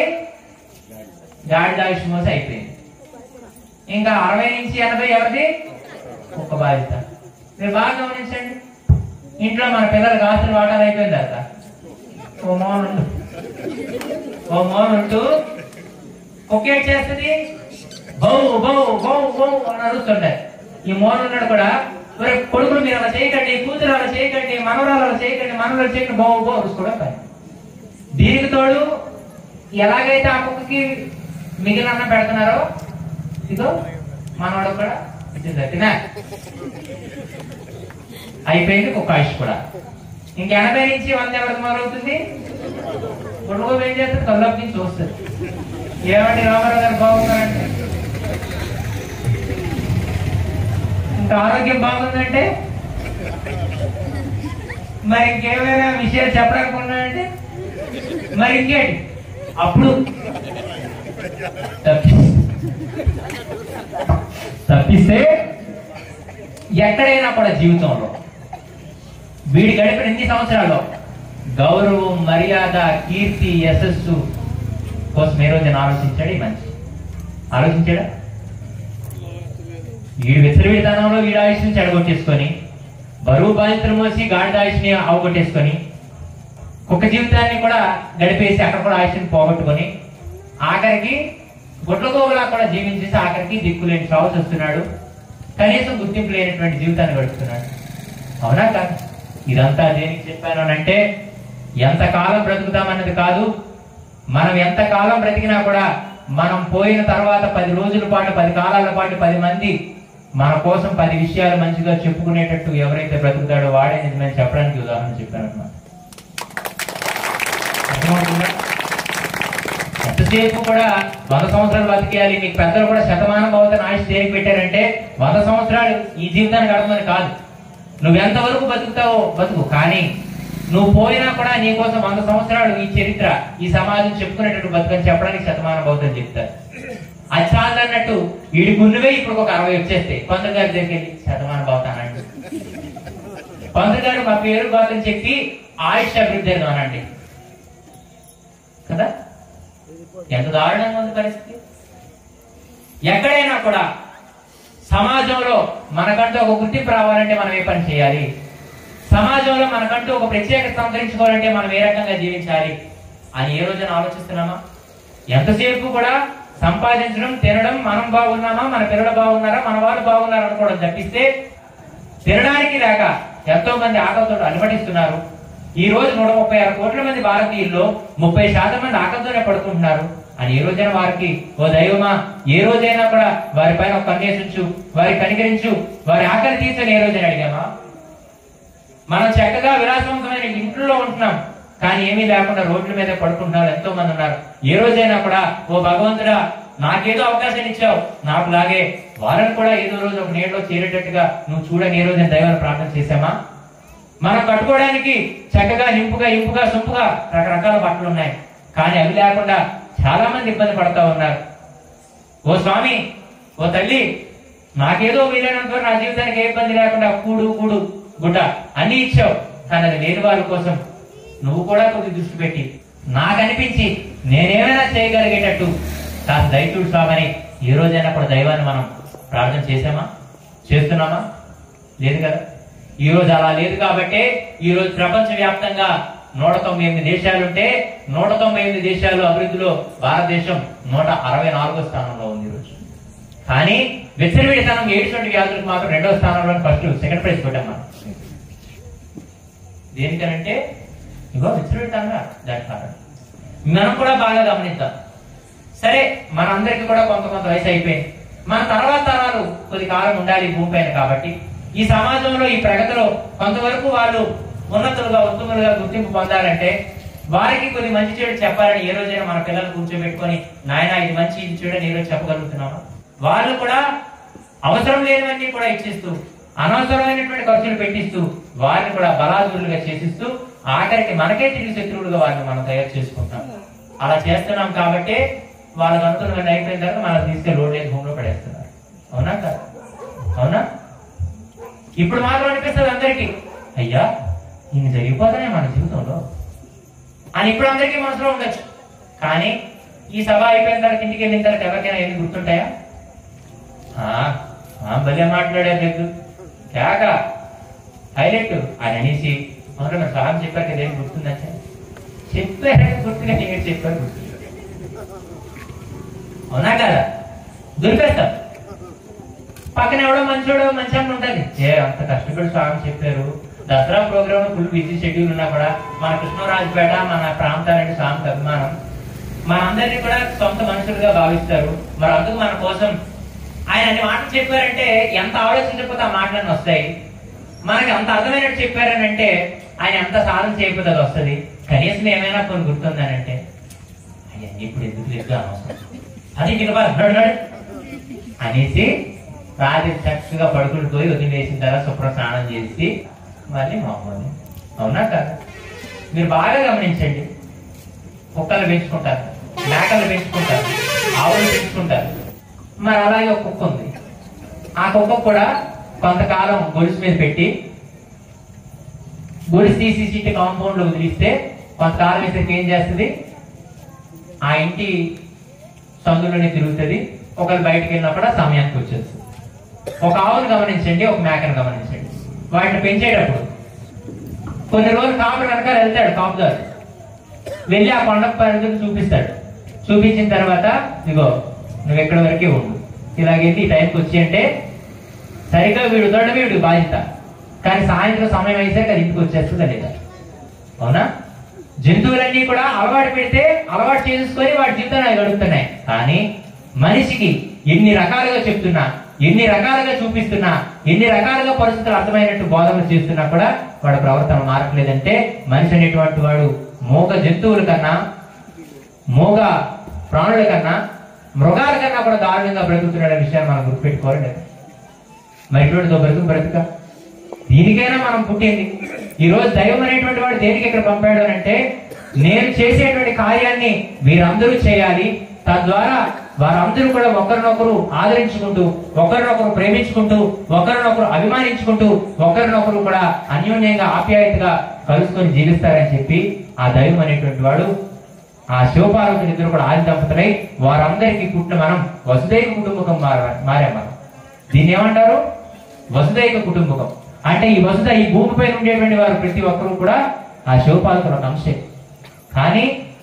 గాడిద ఆయుష్ మోస అయిపోయింది ఇంకా అరవై నుంచి ఎనభై ఎవరిది ఒక బాధ్యత మీరు బాగా గమనించండి ఇంట్లో మన పిల్లలకు ఆస్తులు వాటాలు అయిపోయిన తర్వాత ఓ మోన్ ఉండు ఓ మోన్ ఉంటూ కుక్కేట్ చేస్తుంది బౌ బౌ బౌ బౌ అని అరుస్తుంటారు ఈ మోన్ ఉన్నాడు కూడా మరి కొడుకులు మీరు అలా చేయకండి కూతురు అలా చేయకండి మనవరాలు అలా చేయకండి మనవరాలు చేయకండి బౌ బౌ అరుసుకోవడం పని దీనికి తోడు ఎలాగైతే ఆ కుక్కకి మిగిలిన అన్నం పెడుతున్నారో ఇదో మనవాడు కూడా ఇచ్చింది తినా అయిపోయింది కుక్క ఆయుష్ కూడా ఇంక ఎనభై నుంచి వంద ఎవరికి మొదలవుతుంది గుడుగు ఏం చేస్తుంది కళ్ళొప్పి నుంచి వస్తుంది ఏమండి రామారావు గారు బాగున్నారంటే ఇంకా ఆరోగ్యం బాగుందంటే మరి ఇంకేమైనా విషయాలు చెప్పడానికి ఉన్నాయంటే మరి ఇంకేంటి అప్పుడు తప్పి- తప్పిస్తే ఎక్కడైనా కూడా జీవితంలో వీడి గడిపిన ఎన్ని సంవత్సరాల్లో గౌరవం మర్యాద కీర్తి యశస్సు కోసం ఏ రోజున ఆలోచించాడు ఈ మనిషి ఆలోచించాడా వీడి విచ్చలవిడితనంలో వీడి ఆయుష్ని చెడగొట్టేసుకొని బరువు బాధితులు మోసి గాడిద ఆయుష్ని అవగొట్టేసుకొని కుక్క జీవితాన్ని కూడా గడిపేసి అక్కడ కూడా ఆయుష్ని పోగొట్టుకొని ఆఖరికి గుడ్లగోగులా కూడా జీవించేసి ఆఖరికి దిక్కులేని చావు వస్తున్నాడు కనీసం గుర్తింపు లేనటువంటి జీవితాన్ని గడుపుతున్నాడు అవునా కాదు ఇదంతా దేనికి చెప్పాను అని అంటే ఎంతకాలం బ్రతుకుతామన్నది కాదు మనం ఎంత కాలం బ్రతికినా కూడా మనం పోయిన తర్వాత పది రోజుల పాటు పది కాలాల పాటు పది మంది మన కోసం పది విషయాలు మంచిగా చెప్పుకునేటట్టు ఎవరైతే బ్రతుకుతాడో వాడే నిజమే చెప్పడానికి ఉదాహరణ చెప్పాను అన్నమాట అర్థమవుతుందా ఎంతసేపు కూడా వంద సంవత్సరాలు బతికేయాలి మీకు పెద్దలు కూడా శతమానం అవుతున్న ఆయుష్ దేనికి పెట్టారంటే వంద సంవత్సరాలు ఈ జీవితాన్ని గడపమని కాదు నువ్వు ఎంతవరకు బతుకుతావో బతుకు కానీ నువ్వు పోయినా కూడా నీ కోసం వంద సంవత్సరాలు ఈ చరిత్ర ఈ సమాజం చెప్పుకునేటట్టు బతుకని చెప్పడానికి శతమానం అవుతుంది చెప్తారు అది చాలు అన్నట్టు వీడి గున్నువే ఇప్పుడు ఒక అరవై వచ్చేస్తాయి కొందరు గారి దగ్గరికి వెళ్ళి శతమానం అవుతానండి కొందరు గారు మా పేరు గోత్రం చెప్పి ఆయుష్ అభివృద్ధి అనండి కదా ఎంత దారుణంగా ఉంది పరిస్థితి ఎక్కడైనా కూడా సమాజంలో మనకంటూ ఒక గుర్తింపు రావాలంటే మనం ఏ పని చేయాలి సమాజంలో మనకంటూ ఒక ప్రత్యేకత సంతరించుకోవాలంటే మనం ఏ రకంగా జీవించాలి అని ఏ రోజున ఆలోచిస్తున్నామా ఎంతసేపు కూడా సంపాదించడం తినడం మనం బాగున్నామా మన పిల్లలు బాగున్నారా మన వాళ్ళు బాగున్నారా అనుకోవడం తప్పిస్తే తినడానికి లేక ఎంతో మంది ఆకలితో అలమటిస్తున్నారు ఈ రోజు నూట ముప్పై ఆరు కోట్ల మంది భారతీయుల్లో ముప్పై శాతం మంది ఆకలితోనే పడుకుంటున్నారు అని ఏ రోజైనా వారికి ఓ దైవమా ఏ రోజైనా కూడా వారి పైన ఒక కన్నేసించు వారి కనికరించు వారి ఆకలి తీర్చని ఏ రోజైనా అడిగామా మనం చక్కగా విలాసవంతమైన ఇంట్లో ఉంటున్నాం కానీ ఏమీ లేకుండా రోడ్ల మీద పడుకుంటున్నారు ఎంతో మంది ఉన్నారు ఏ రోజైనా కూడా ఓ భగవంతుడా నాకేదో అవకాశం ఇచ్చావు నాకు లాగే వారిని కూడా ఏదో రోజు ఒక నీళ్ళలో చేరేటట్టుగా నువ్వు చూడని ఏ రోజైనా దైవాన్ని ప్రార్థన చేశామా మనం కట్టుకోవడానికి చక్కగా నింపుగా ఇంపుగా సొంపుగా రకరకాల బట్టలు ఉన్నాయి కానీ అవి లేకుండా చాలా మంది ఇబ్బంది పడతా ఉన్నారు ఓ స్వామి ఓ తల్లి నాకేదో వీలైనంత వరకు నా జీవితానికి ఏ ఇబ్బంది లేకుండా కూడు కూడు గుడ్డ అన్ని ఇచ్చావు కానీ అది లేని వారి కోసం నువ్వు కూడా కొద్ది దృష్టి పెట్టి నాకు అనిపించి నేనేమైనా చేయగలిగేటట్టు కాస్త దైతుడు స్వామని ఏ రోజైనా కూడా దైవాన్ని మనం ప్రార్థన చేశామా చేస్తున్నామా లేదు కదా ఈ రోజు అలా లేదు కాబట్టి ఈ రోజు ప్రపంచ వ్యాప్తంగా నూట తొంభై ఎనిమిది దేశాలుంటే నూట తొంభై ఎనిమిది దేశాలు అభివృద్ధిలో భారతదేశం నూట అరవై నాలుగో స్థానంలో ఉంది ఈ రోజు కానీ విచ్చలవిడితనం ఏడుచుంటి వ్యాధులకు మాత్రం రెండో స్థానంలో ఫస్ట్ సెకండ్ ప్రైజ్ కొట్టాం మనం దేనికనంటే ఇగో విచ్చలవిడితనంగా దాని కారణం మనం కూడా బాగా గమనిద్దాం సరే మనందరికీ కూడా కొంత కొంత వయసు అయిపోయింది మన తర్వాత తరాలు కొద్ది కాలం ఉండాలి ఈ భూమిపైన కాబట్టి ఈ సమాజంలో ఈ ప్రగతిలో కొంతవరకు వాళ్ళు ఉన్నతులుగా ఉత్తములుగా గుర్తింపు పొందాలంటే వారికి కొద్ది మంచి చెడు చెప్పాలని ఏ రోజైనా మన పిల్లలు కూర్చోబెట్టుకొని నాయన ఇది మంచి ఇది చెడు అని ఏ రోజు చెప్పగలుగుతున్నామా వాళ్ళు కూడా అవసరం లేనివన్నీ కూడా ఇచ్చిస్తూ అనవసరమైనటువంటి ఖర్చులు పెట్టిస్తూ వారిని కూడా బలాదురులుగా చేసిస్తూ ఆఖరికి మనకే తిరిగి శత్రువులుగా వారిని మనం తయారు చేసుకుంటాం అలా చేస్తున్నాం కాబట్టి వాళ్ళకి అనుకున్న అయిపోయిన తర్వాత మనం తీసుకెళ్ళి రోడ్ లేని భూమిలో పడేస్తున్నారు అవునా కాదు అవునా ఇప్పుడు మాత్రం అనిపిస్తుంది అందరికీ అయ్యా ఇన్ని జరిగిపోతానే మన జీవితంలో అని ఇప్పుడు అందరికీ మనసులో ఉండొచ్చు కానీ ఈ సభ అయిపోయిన తర్వాత ఇంటికి వెళ్ళిన తర్వాత ఎవరికైనా ఏమి గుర్తుంటాయా ఆ, ఆ, భలే మాట్లాడారు లేదు కేక హైలైట్ ఆయన అనేసి మొదలు మరి సహాయం చెప్పారు కదా ఏం గుర్తుందంటే చెప్పారు గుర్తుగా నేను చెప్పారు గుర్తు అవునా కదా దులిపేస్తారు పక్కన ఎవడో మంచోడో మంచి అమ్మ ఉంటది ఏ అంత కష్టపడి స్వామి చెప్పారు Dasara program full busy schedule ఉన్నా కూడా మన కృష్ణరాజుపేట మన ప్రాంతాలంటే స్వామికి అభిమానం మనందరినీ కూడా సొంత మనుషులుగా భావిస్తారు మరి అందుకు మన కోసం ఆయన అన్ని మాటలు చెప్పారంటే ఎంత ఆలోచించకపోతే ఆ మాటలన్నీ వస్తాయి మనకి అంత అర్థమైనట్టు చెప్పారనంటే ఆయన ఎంత సాధన చేయకపోతే అది వస్తుంది కనీసం ఏమైనా కొన్ని గుర్తుందనంటే అయ్యా ఇప్పుడు ఎందుకు లేదు అనవసరం అది వినపడుతున్నాడు అనేసి రాత్రి చక్కగా పడుకుని పోయి వదిలేసిన తర్వాత శుభ్ర స్నానం చేసి మళ్ళీ మామూలు అవునా కాదు మీరు బాగా గమనించండి కుక్కలు పెంచుకుంటారు మేకలు పెంచుకుంటారు ఆవులు పెంచుకుంటారు మరి అలాగే ఒక కుక్క ఉంది ఆ కుక్క కూడా కొంతకాలం గొలుసు మీద పెట్టి గొలుసు తీసి ఇంటి కాంపౌండ్ లో వదిలిస్తే కొంతకాలం వేసరికి ఏం చేస్తుంది ఆ ఇంటి సందులోనే తిరుగుతుంది ఒకరు బయటికి వెళ్ళినప్పుడు ఆ సమయానికి వచ్చేస్తుంది ఒక ఆవును గమనించండి ఒక మేకను గమనించండి వాటిని పెంచేటప్పుడు కొన్ని రోజులు కాపు కనుక వెళ్తాడు కాపుదారు వెళ్ళి ఆ కొండ పరిధిని చూపిస్తాడు చూపించిన తర్వాత ఇగో నువ్వు ఎక్కడి వరకే ఉండు ఇలాగెళ్ళి ఈ టైంకి వచ్చి అంటే సరిగ్గా వీడు దొడ్డ వీడు బాధ్యత కానీ సాయంత్రం సమయం అయ్యేసరికి అది ఇంటికి వచ్చేస్తుంది లేదా అవునా జంతువులన్నీ కూడా అలవాటు పెడితే అలవాటు చేసుకొని వాటి జీవితాన్ని అవి గడుపుతున్నాయి కానీ మనిషికి ఎన్ని రకాలుగా చెప్తున్నా ఎన్ని రకాలుగా చూపిస్తున్నా ఎన్ని రకాలుగా పరిస్థితులు అర్థమైనట్టు బోధనలు చేస్తున్నా కూడా వాడి ప్రవర్తన మారట్లేదంటే మనిషి అనేటువంటి వాడు మూగ జంతువుల కన్నా మూగ ప్రాణుల కన్నా మృగాల కన్నా కూడా దారుణంగా బ్రతుకుతున్నాడనే విషయాన్ని మనం గుర్తుపెట్టుకోవాలి మరి ఇటువంటితో బ్రతుకు బ్రతుక దీనికైనా మనం పుట్టింది ఈ రోజు దైవం అనేటువంటి వాడు దేనికి ఇక్కడ పంపాడు అని అంటే నేను చేసేటువంటి కార్యాన్ని మీరందరూ చేయాలి తద్వారా వారందరూ కూడా ఒకరినొకరు ఆదరించుకుంటూ ఒకరినొకరు ప్రేమించుకుంటూ ఒకరినొకరు అభిమానించుకుంటూ ఒకరినొకరు కూడా అన్యోన్యంగా ఆప్యాయతగా కలుసుకొని జీవిస్తారని చెప్పి ఆ దైవం అనేటువంటి వాడు ఆ శివపార్వతులు ఇద్దరు కూడా ఆది దంపతులై వారందరికీ పుట్టిన మనం వసుదైక కుటుంబకం మార- మారాం మనం దీన్ని ఏమంటారు వసుదైక కుటుంబకం అంటే ఈ వసుద ఈ భూమిపై ఉండేటువంటి వారు ప్రతి ఒక్కరూ కూడా ఆ శివపార్వతుల ఒక అంశే కానీ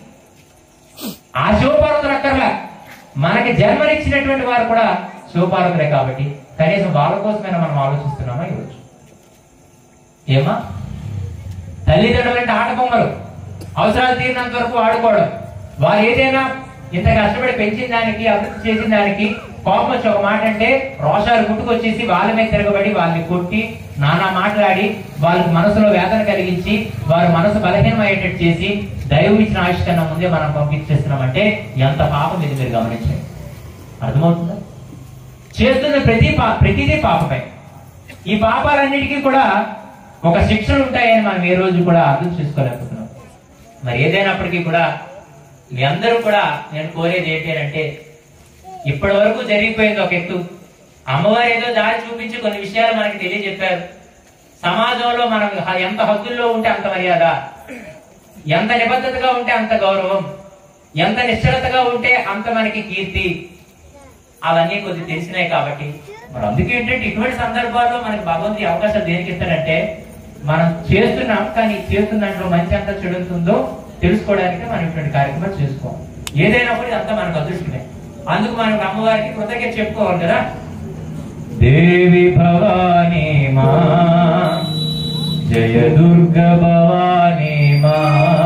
ఆ శివపార్వతులు అక్కర్లా మనకి జన్మనిచ్చినటువంటి వారు కూడా శివపార్వతులే కాబట్టి కనీసం వాళ్ళ కోసమైనా మనం ఆలోచిస్తున్నామా ఈరోజు ఏమా తల్లిదండ్రులు అంటే ఆట బొమ్మలు అవసరాలు తీరినంత వరకు ఆడుకోవడం వారు ఏదైనా ఇంత కష్టపడి పెంచిన దానికి అభివృద్ధి చేసిన దానికి కోపం వచ్చి ఒక మాట అంటే రోషాలు గుట్టుకొచ్చేసి వాళ్ళ మీద తిరగబడి వాళ్ళని కొట్టి నానా మాట్లాడి వాళ్ళకి మనసులో వేదన కలిగించి వారి మనసు బలహీనమయ్యేటట్టు చేసి దైవం ఇచ్చిన ఆయుష్ కన్నా ముందే మనం పంపించేస్తున్నామంటే ఎంత పాపం ఇది మీరు గమనించండి అర్థమవుతుందా చేస్తున్న ప్రతి పా ప్రతిదీ పాపమే ఈ పాపాలన్నిటికీ కూడా ఒక శిక్షలు ఉంటాయని మనం ఏ రోజు కూడా అర్థం చేసుకోలేకపోతున్నాం మరి ఏదైనప్పటికీ కూడా మీ అందరూ కూడా నేను కోరేది ఏంటి అని అంటే ఇప్పటి వరకు జరిగిపోయింది ఒక ఎత్తు అమ్మవారు ఏదో దారి చూపించి కొన్ని విషయాలు మనకి తెలియజెప్పారు సమాజంలో మనం హ- ఎంత హద్దుల్లో ఉంటే అంత మర్యాద ఎంత నిబద్ధతగా ఉంటే అంత గౌరవం ఎంత నిశ్చలతగా ఉంటే అంత మనకి కీర్తి అవన్నీ కొద్ది తెలిసినాయి కాబట్టి మరి అందుకే ఏంటంటే ఇటువంటి సందర్భాల్లో మనకి భగవంతుడి అవకాశాలు దేనికి ఇస్తాడంటే మనం చేస్తున్నాం కానీ చేస్తున్న దాంట్లో మంచి అంతా చెడుతుందో తెలుసుకోవడానికి మనం ఇటువంటి కార్యక్రమాలు చేసుకోవాలి ఏదైనా కూడా ఇదంతా మనకు అదృష్టమే అందుకు మనం అమ్మవారికి కృతజ్ఞత చెప్పుకోవాలి కదా దేవి భవానీ మా జయ దుర్గ భవానీ మా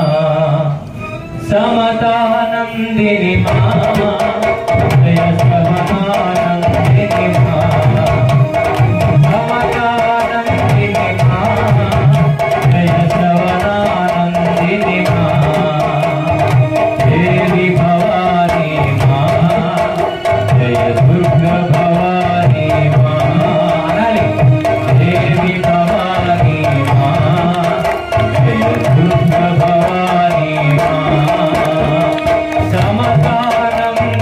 సమతానందిని మా జయ సమతానందిని మా సమతానందిని మా జయ సవనానందిని మా దేవి భవానీ మా జయ దుర్గ భవానీ మా అనాలి దేవి భవానీ మా జయ దుర్గ భవానీ మా సమతానందిని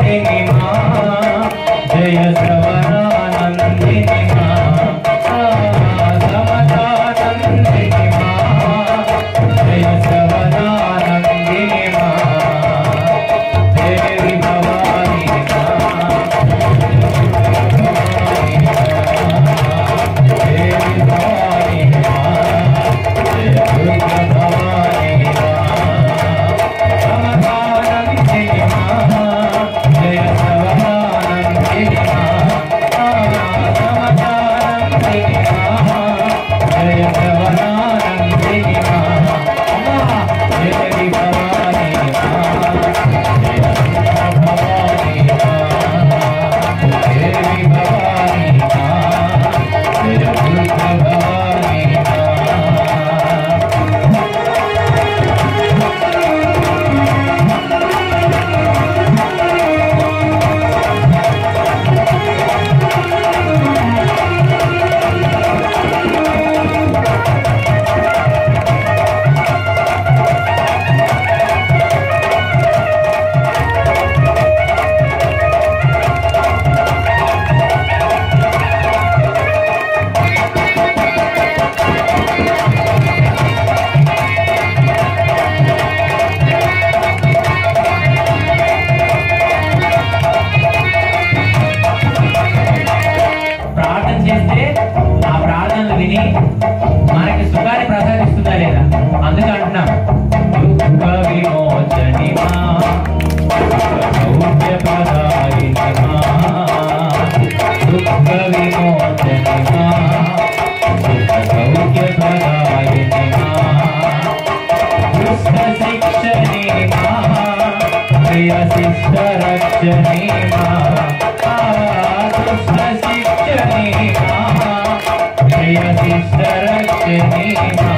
శిష్ట రక్షణే మా ఆ, దుష్ట శిక్షణే మా ప్రియ శిష్ట రక్షణే మా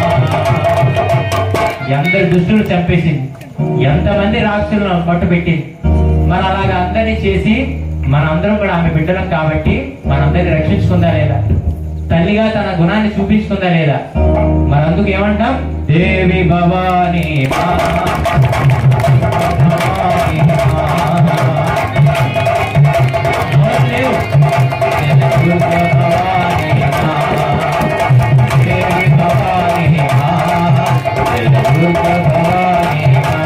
ఎందరి దుష్టులు చంపేసింది ఎంతమంది రాక్షసులను పట్టు పెట్టింది మరి అలాగా అందరినీ చేసి మనందరం కూడా ఆమె బిడ్డలం కాబట్టి మనందరిని రక్షించుకుందా లేదా తల్లిగా తన గుణాన్ని చూపించుకుందా లేదా మనందుకు ఏమంటాం దేవి భవాని మా. భవాని మా. నోరు లేవు. దుర్గా భవాని మా. దేవి భవాని మా. దుర్గా భవాని మా.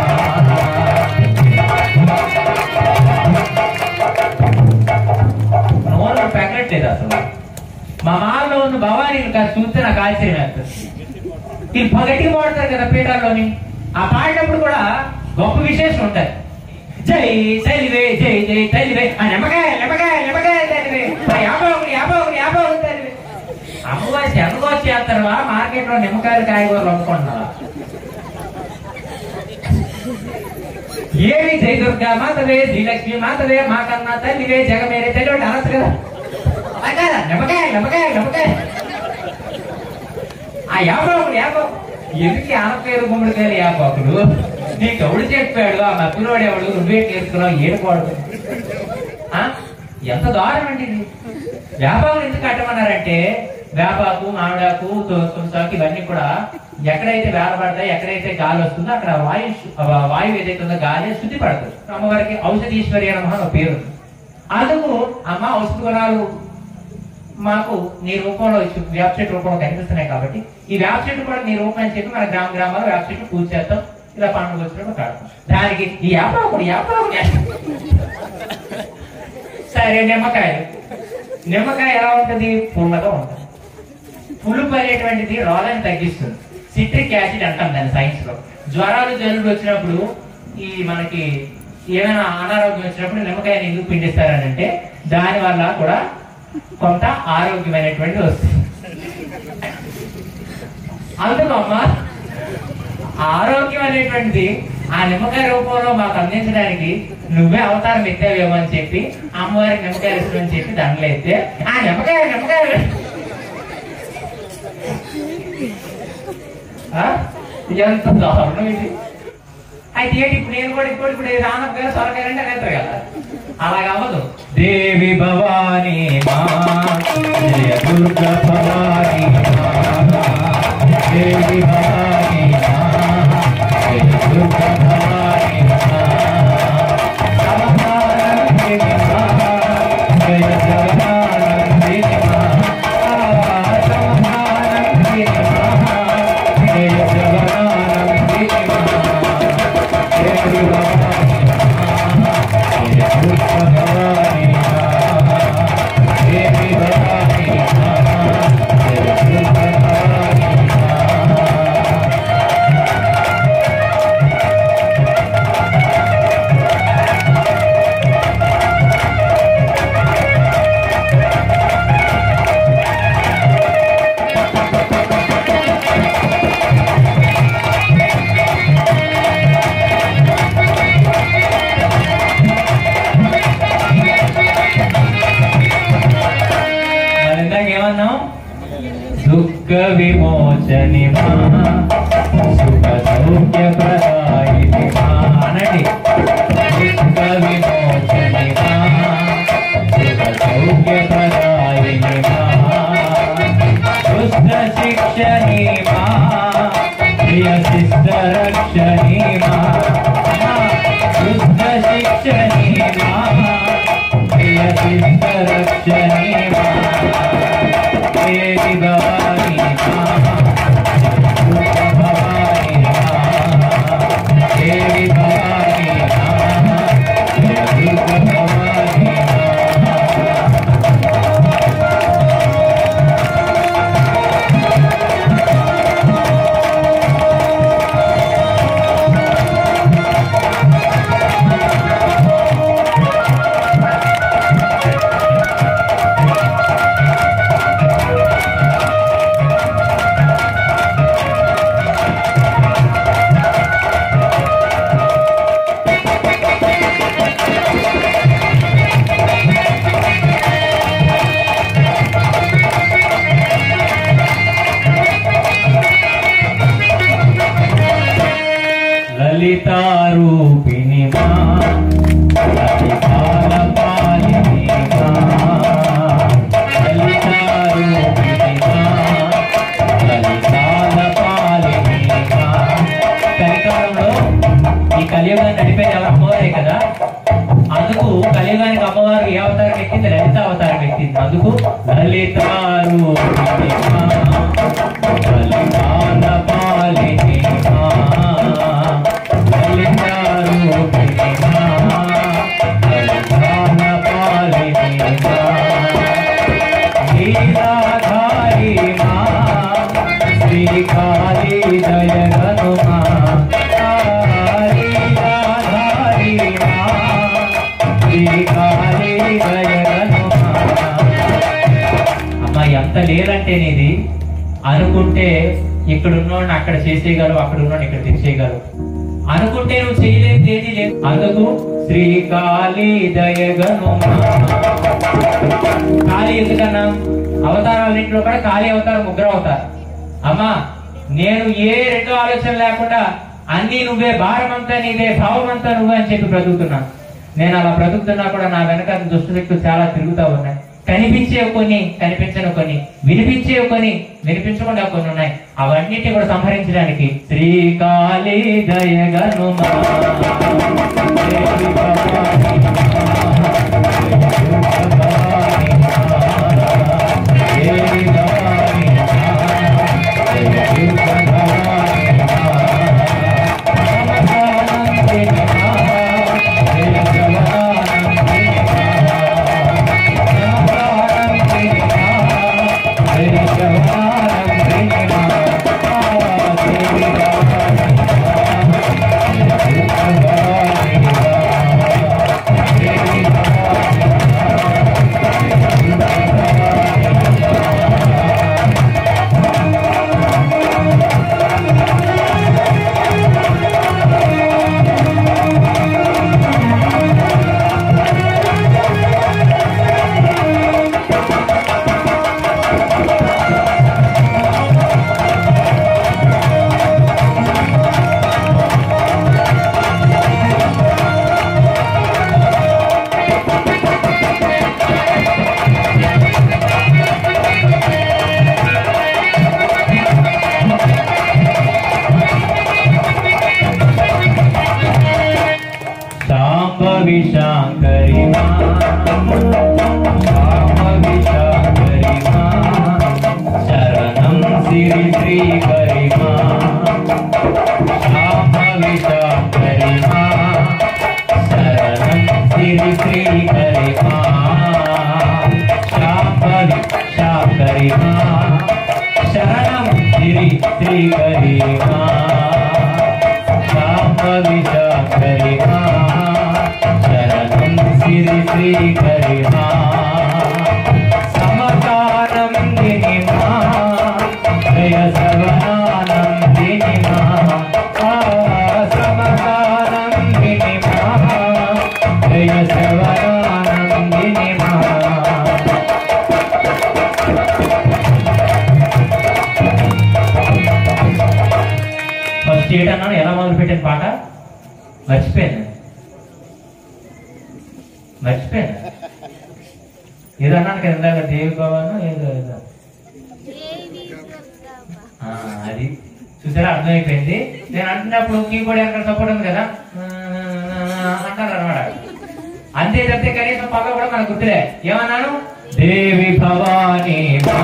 నోరు పెగలట్లేదు అసలు మా మాలో ఉన్న భవానీలు కాదు చూస్తే నాకు ఆశ్చర్యం వేస్తుంది వీళ్ళు పగటికి పాడతారు కదా పీఠాల్లోని ఆ పాడినప్పుడు కూడా గొప్ప విశేషం ఉంటాయి జై తల్లివే జై జై తల్లివే ఆ నిమ్మకాయ నిమ్మకాయ నిమ్మకాయ తల్లివే ఆ యాభై ఒకటి యాభై ఒకటి యాభై ఒకటి తల్లివే అమ్మవారి శనగోచి చేస్తారువా మార్కెట్ లో నిమ్మకాయలు కాయగూరలు అమ్ముకుంటున్నావా ఏమి జై దుర్గా మాతవే శ్రీలక్ష్మి మాతవే మా కన్నా తల్లివే జగమేరే తల్లి ఒకటి అనొచ్చు కదా అలా కాదా నిమ్మకాయ నిమ్మకాయ నిమ్మకాయ ఆ యాపాకులు యాపా ఎందుకు ఆనపకాయలు గుమ్మడికాయలు యాపాకులు నీకు ఎవడు చెప్పాడు ఆ మప్పిలోడు ఎవడు నువ్వే చేసుకున్నావు ఏడుకోడు ఆ? ఎంత దారుణం అండి ఇది వ్యాపారం ఎందుకు కట్టమన్నారంటే వేపాకు మామిడాకు తో- తులసాకు ఇవన్నీ కూడా ఎక్కడైతే వేలపడతాయి ఎక్కడైతే గాలి వస్తుందో అక్కడ వాయు శు- ఆ వాయువు ఏదైతే ఉందో గాలి శుద్ధి పడుతుంది అమ్మవారికి ఔషధీశ్వరి అని ఒక పేరు ఉంది. అందుకు అమ్మ ఔషధ గుణాలు మాకు నీ రూపంలో ఇచ్చి- వేప చెట్టు రూపంలో కనిపిస్తున్నాయి కాబట్టి ఈ వేప చెట్టు కూడా నీ రూపం అని చెప్పి మన గ్రామ గ్రామాల్లో వేప చెట్టు పూజ చేస్తాం ఇలా పండుగ వచ్చినప్పుడు కాడతాం దానికి ఈ యాపాకుడు యాపాకుడు సరే నిమ్మకాయలు నిమ్మకాయ ఎలా ఉంటది పుల్లగా ఉంటుంది పులుపు అనేటువంటిది రోగాన్ని తగ్గిస్తుంది సిట్రిక్ యాసిడ్ అంటాం దాన్ని సైన్స్ లో జ్వరాలు జలుబు వచ్చినప్పుడు ఈ మనకి ఏమైనా అనారోగ్యం వచ్చినప్పుడు నిమ్మకాయ ఎందుకు పిండిస్తారని అంటే దాని వల్ల కూడా కొంత ఆరోగ్యమైనటువంటిది వస్తుంది అందుకు అమ్మ ఆరోగ్యం అనేటువంటిది ఆ నిమ్మకాయ రూపంలో మాకు అందించడానికి నువ్వే అవతారం ఎత్తావేమో అని చెప్పి అమ్మవారికి నిమ్మకాయ ఇష్టమని చెప్పి దండలు ఎత్తే ఆ నిమ్మకాయ నిమ్మకాయ ఆ? ఎంత దారుణం ఇది అయితే ఏంటి ఇప్పుడు నేను కూడా ఇప్పుడు ఇప్పుడు రానప్పుడు సొరకాయ అంటే అనేస్తారు కదా అలాగ అవ్వదు దేవి భవానీ మా జయ దుర్గ భవానీ మా దేవి భవానీ మా జయ దుర్గ భవానీ మా సమహారంగిణి మా జయ జగదానందిని మా ఆ, సమహారంగిణి మా జయ జగదానందిని మా దేవి భవానీ మా జయ దుర్గ భవానీ మా దేవి భవానీ మా జయ దుర్గ భవానీ మా మరి ఇందాక ఏమన్నాం దుఃఖ విమోచని మా సుఖ సౌఖ్య ప్రదాయిని మా అనండి దుఃఖ విమోచని మా సుఖ సౌఖ్య ప్రదాయిని మా దుష్ట శిక్షణి మా ప్రియ శిష్ట రక్షణి మా దుష్ట శిక్షణి మా ప్రియ శిష్ట రక్షణి మా దేవి భవాని మా దుర్గ భవాని మా దేవి భవాని మా జయ దుర్గ భవాని మా కలియుగానికి అమ్మవారు ఏ అవతారం ఎక్కింది లలిత అవతారం ఎక్కింది అందుకు లలిత రూపిణి మా, లలితాల పాలిని మా, లలిత రూపిణి మా, లలితాల పాలిని మా. లీలాధారి మా శ్రీకాళీ జయ హనుమా లీలాధారి మా శ్రీకాళీ జయ హనుమా అమ్మా ఎంత లేదంటే నీది అనుకుంటే ఇక్కడ ఉన్నోడిని అక్కడ చేసేయగలవు అక్కడ ఉన్నోడిని ఇక్కడ తెచ్చేయగలవు అనుకుంటే నువ్వు చేయలేదు ఏది లేదు అందుకు శ్రీకాళీ దయగను కాళీ ఎందుకన్నా అవతారాలన్నింటిలో కూడా కాళీ అవతారం ముగ్గురు అవుతారు అమ్మా నేను ఏ రెండో ఆలోచన లేకుండా అన్ని నువ్వే భారం అంతా నీదే భావం అంతా నువ్వే అని చెప్పి బ్రతుకుతున్నాను నేను అలా బ్రతుకుతున్నా కూడా నా వెనక దుష్ట శక్తులు చాలా తిరుగుతా ఉన్నాయి కనిపించేవి కొన్ని కనిపించని కొన్ని వినిపించేవి కొన్ని వినిపించకుండా కొన్ని ఉన్నాయి అవన్నిటి కూడా సంహరించడానికి శ్రీకాళీ దయగనుమా దేవి భవాని దేవి భవాని దేవి శాంభవి శాంకరి మా శాంభవి శాంకరి మా శరణం సిరి శ్రీ కరి మా శాంభవి శాంకరి మా శరణం సిరి శ్రీ కరి మా శాంభవి శాంకరి మా శరణం సిరి శ్రీ కరి మా శాంభవి శాంకరి మా శరణం సిరి శ్రీ కరి మా సమకానందిని మా జయ సవనానందిని మా ఆ సమకానందిని మా జయ సవనానందిని మా ఫస్ట్ ఏటన్నాను ఎలా మొదలు పెట్టిన పాట మర్చిపోయాను మర్చిపోయాను ఏదో అన్నాను కదా ఇందాక దేవి భవన్ ఏదో ఏదో ఆ, అది చూసారా అర్థమైపోయింది నేను అంటున్నప్పుడు కీబోర్డ్ ఎక్కడ సపోర్ట్ ఉంది కదా ఆ, అంటారు అనమాట అంతే తప్పితే కనీసం పక్క కూడా మనకు గుర్తులే ఏమన్నాను దేవి భవానీ మా.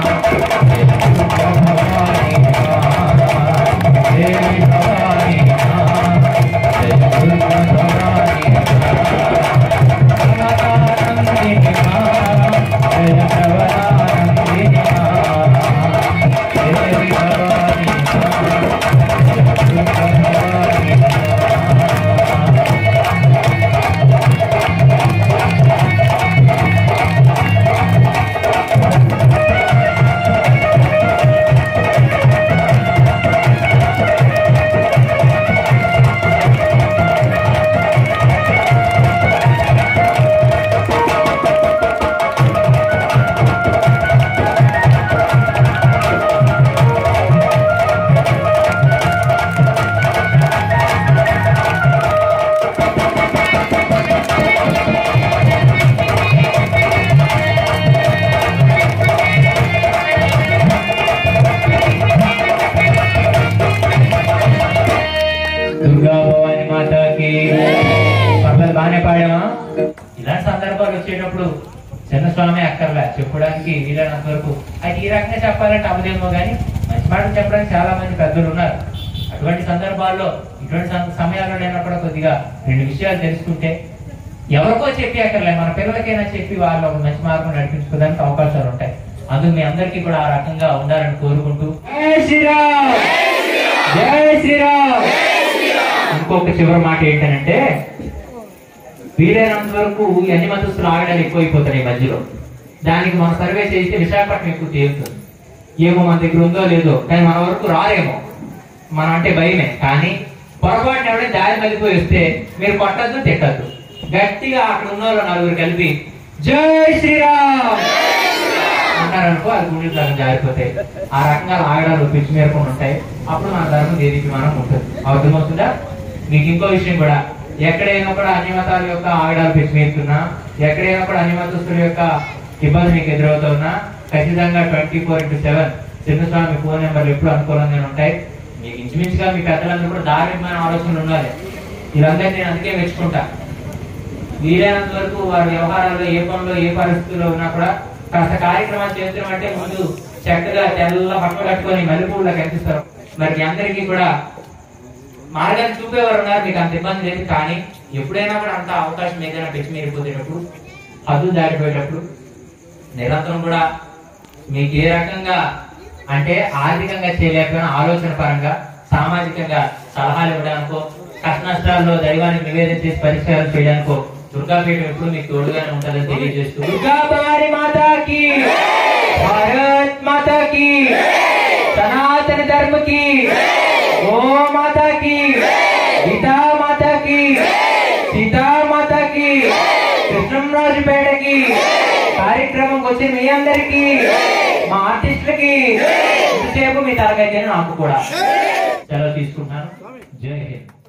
భవానీ మా. దేవి భవానీ మా. జయ దుర్గా భవానీ మా. సమతానందిని మా. జయ సవనానందిని మా. దేవి భవానీ మా. జయ దుర్గా భవానీ మా. ఇలాంటి సందర్భాలు వచ్చేటప్పుడు చిన్న స్వామి అక్కర్లే చెప్పడానికి వీలైనంత వరకు అది ఈ రకంగా చెప్పాలంటే అవ్వదేమో కానీ మంచి మాటలు చెప్పడానికి చాలా మంది పెద్దలు ఉన్నారు అటువంటి సందర్భాల్లో ఇటువంటి సం- సమయాల్లో నేను కూడా కొద్దిగా రెండు విషయాలు తెలుసుకుంటే ఎవరికో చెప్పి అక్కర్లే మన పిల్లలకైనా చెప్పి వాళ్ళు ఒక మంచి మార్గం నడిపించుకోవడానికి అవకాశాలు ఉంటాయి అందుకు మీ అందరికీ కూడా ఆ రకంగా ఉండాలని కోరుకుంటూ జై శ్రీరామ్ జై శ్రీరామ్ ఇంకొక చివరి మాట ఏంటంటే వీలైనంత వరకు ఈ అన్ని మతస్థులు ఆగడాలు ఎక్కువైపోతాయి ఈ మధ్యలో దానికి మనం సర్వే చేస్తే విశాఖపట్నం ఎక్కువ తేలుతుంది ఏమో మన దగ్గర ఉందో లేదో కానీ మన వరకు రారేమో మనం అంటే భయమే కానీ పొరపాటున ఎవరైనా దారి మళ్ళీపోయి వస్తే మీరు కొట్టద్దు తిట్టద్దు గట్టిగా అక్కడ ఉన్న వాళ్ళు నలుగురు కలిపి జై శ్రీరామ్ అన్నారనుకో అది గుండెలు దాకా జారిపోతాయి ఆ రకంగా ఆగడాలు పిచ్చి మేరకుండా ఉంటాయి అప్పుడు మన ధర్మం దేనికి మనం ఉంటుంది అర్థమవుతుందా మీకు ఇంకో విషయం కూడా ఎక్కడైనా కూడా అన్ని మతాల యొక్క ఆగడాలు పిచ్చి మేరుతున్నా ఎక్కడైనా కూడా అన్ని మతస్థుల యొక్క ఇబ్బంది మీకు ఎదురవుతున్నా ఖచ్చితంగా twenty four into seven Chinnaswamy phone నెంబర్లు ఎప్పుడు అనుకూలంగానే ఉంటాయి మీకు ఇంచుమించుగా మీ పెద్దలందరూ కూడా ధార్మికమైన ఆలోచనలు ఉండాలి వీళ్ళందరినీ నేను అందుకే మెచ్చుకుంటా వీలైనంత వరకు వారి వ్యవహారాల్లో ఏ పనులు ఏ పరిస్థితుల్లో ఉన్నా కూడా కాస్త కార్యక్రమాలు చేద్దాం అంటే ముందు చక్కగా తెల్ల బట్టలు కట్టుకొని మల్లెపూల కనిపిస్తారు మరి మీ అందరికీ కూడా మార్గాన్ని చూపేవారు ఉన్నారు మీకు అంత ఇబ్బంది లేదు కానీ ఎప్పుడైనా కూడా అంత అవకాశం ఏదైనా పెంచి మీరిపోతేటప్పుడు హద్దు దాటిపోయేటప్పుడు నిరంతరం కూడా మీకు ఏ రకంగా అంటే ఆర్థికంగా చేయలేకపోయినా ఆలోచన పరంగా సామాజికంగా సలహాలు ఇవ్వడానికో కష్ట నష్టాల్లో దైవానికి నివేదన చేసి పరిష్కారం చేయడానికో దుర్గాపీఠం ఎప్పుడు మీకు తోడుగానే ఉంటుందని తెలియజేస్తూ దుర్గా భవాని మాతాకి భారత్ మాతాకి సనాతన ధర్మ की ఓ మాతా की గీతా మాతా की సీతా మాతా की కృష్ణంరాజుపేటకి కార్యక్రమంకి వచ్చిన మీ అందరికి మా ఆర్టిస్టులకి ఇంతసేపు మీ తరగతి నాకు కూడా సెలవు తీసుకుంటాను జై హింద్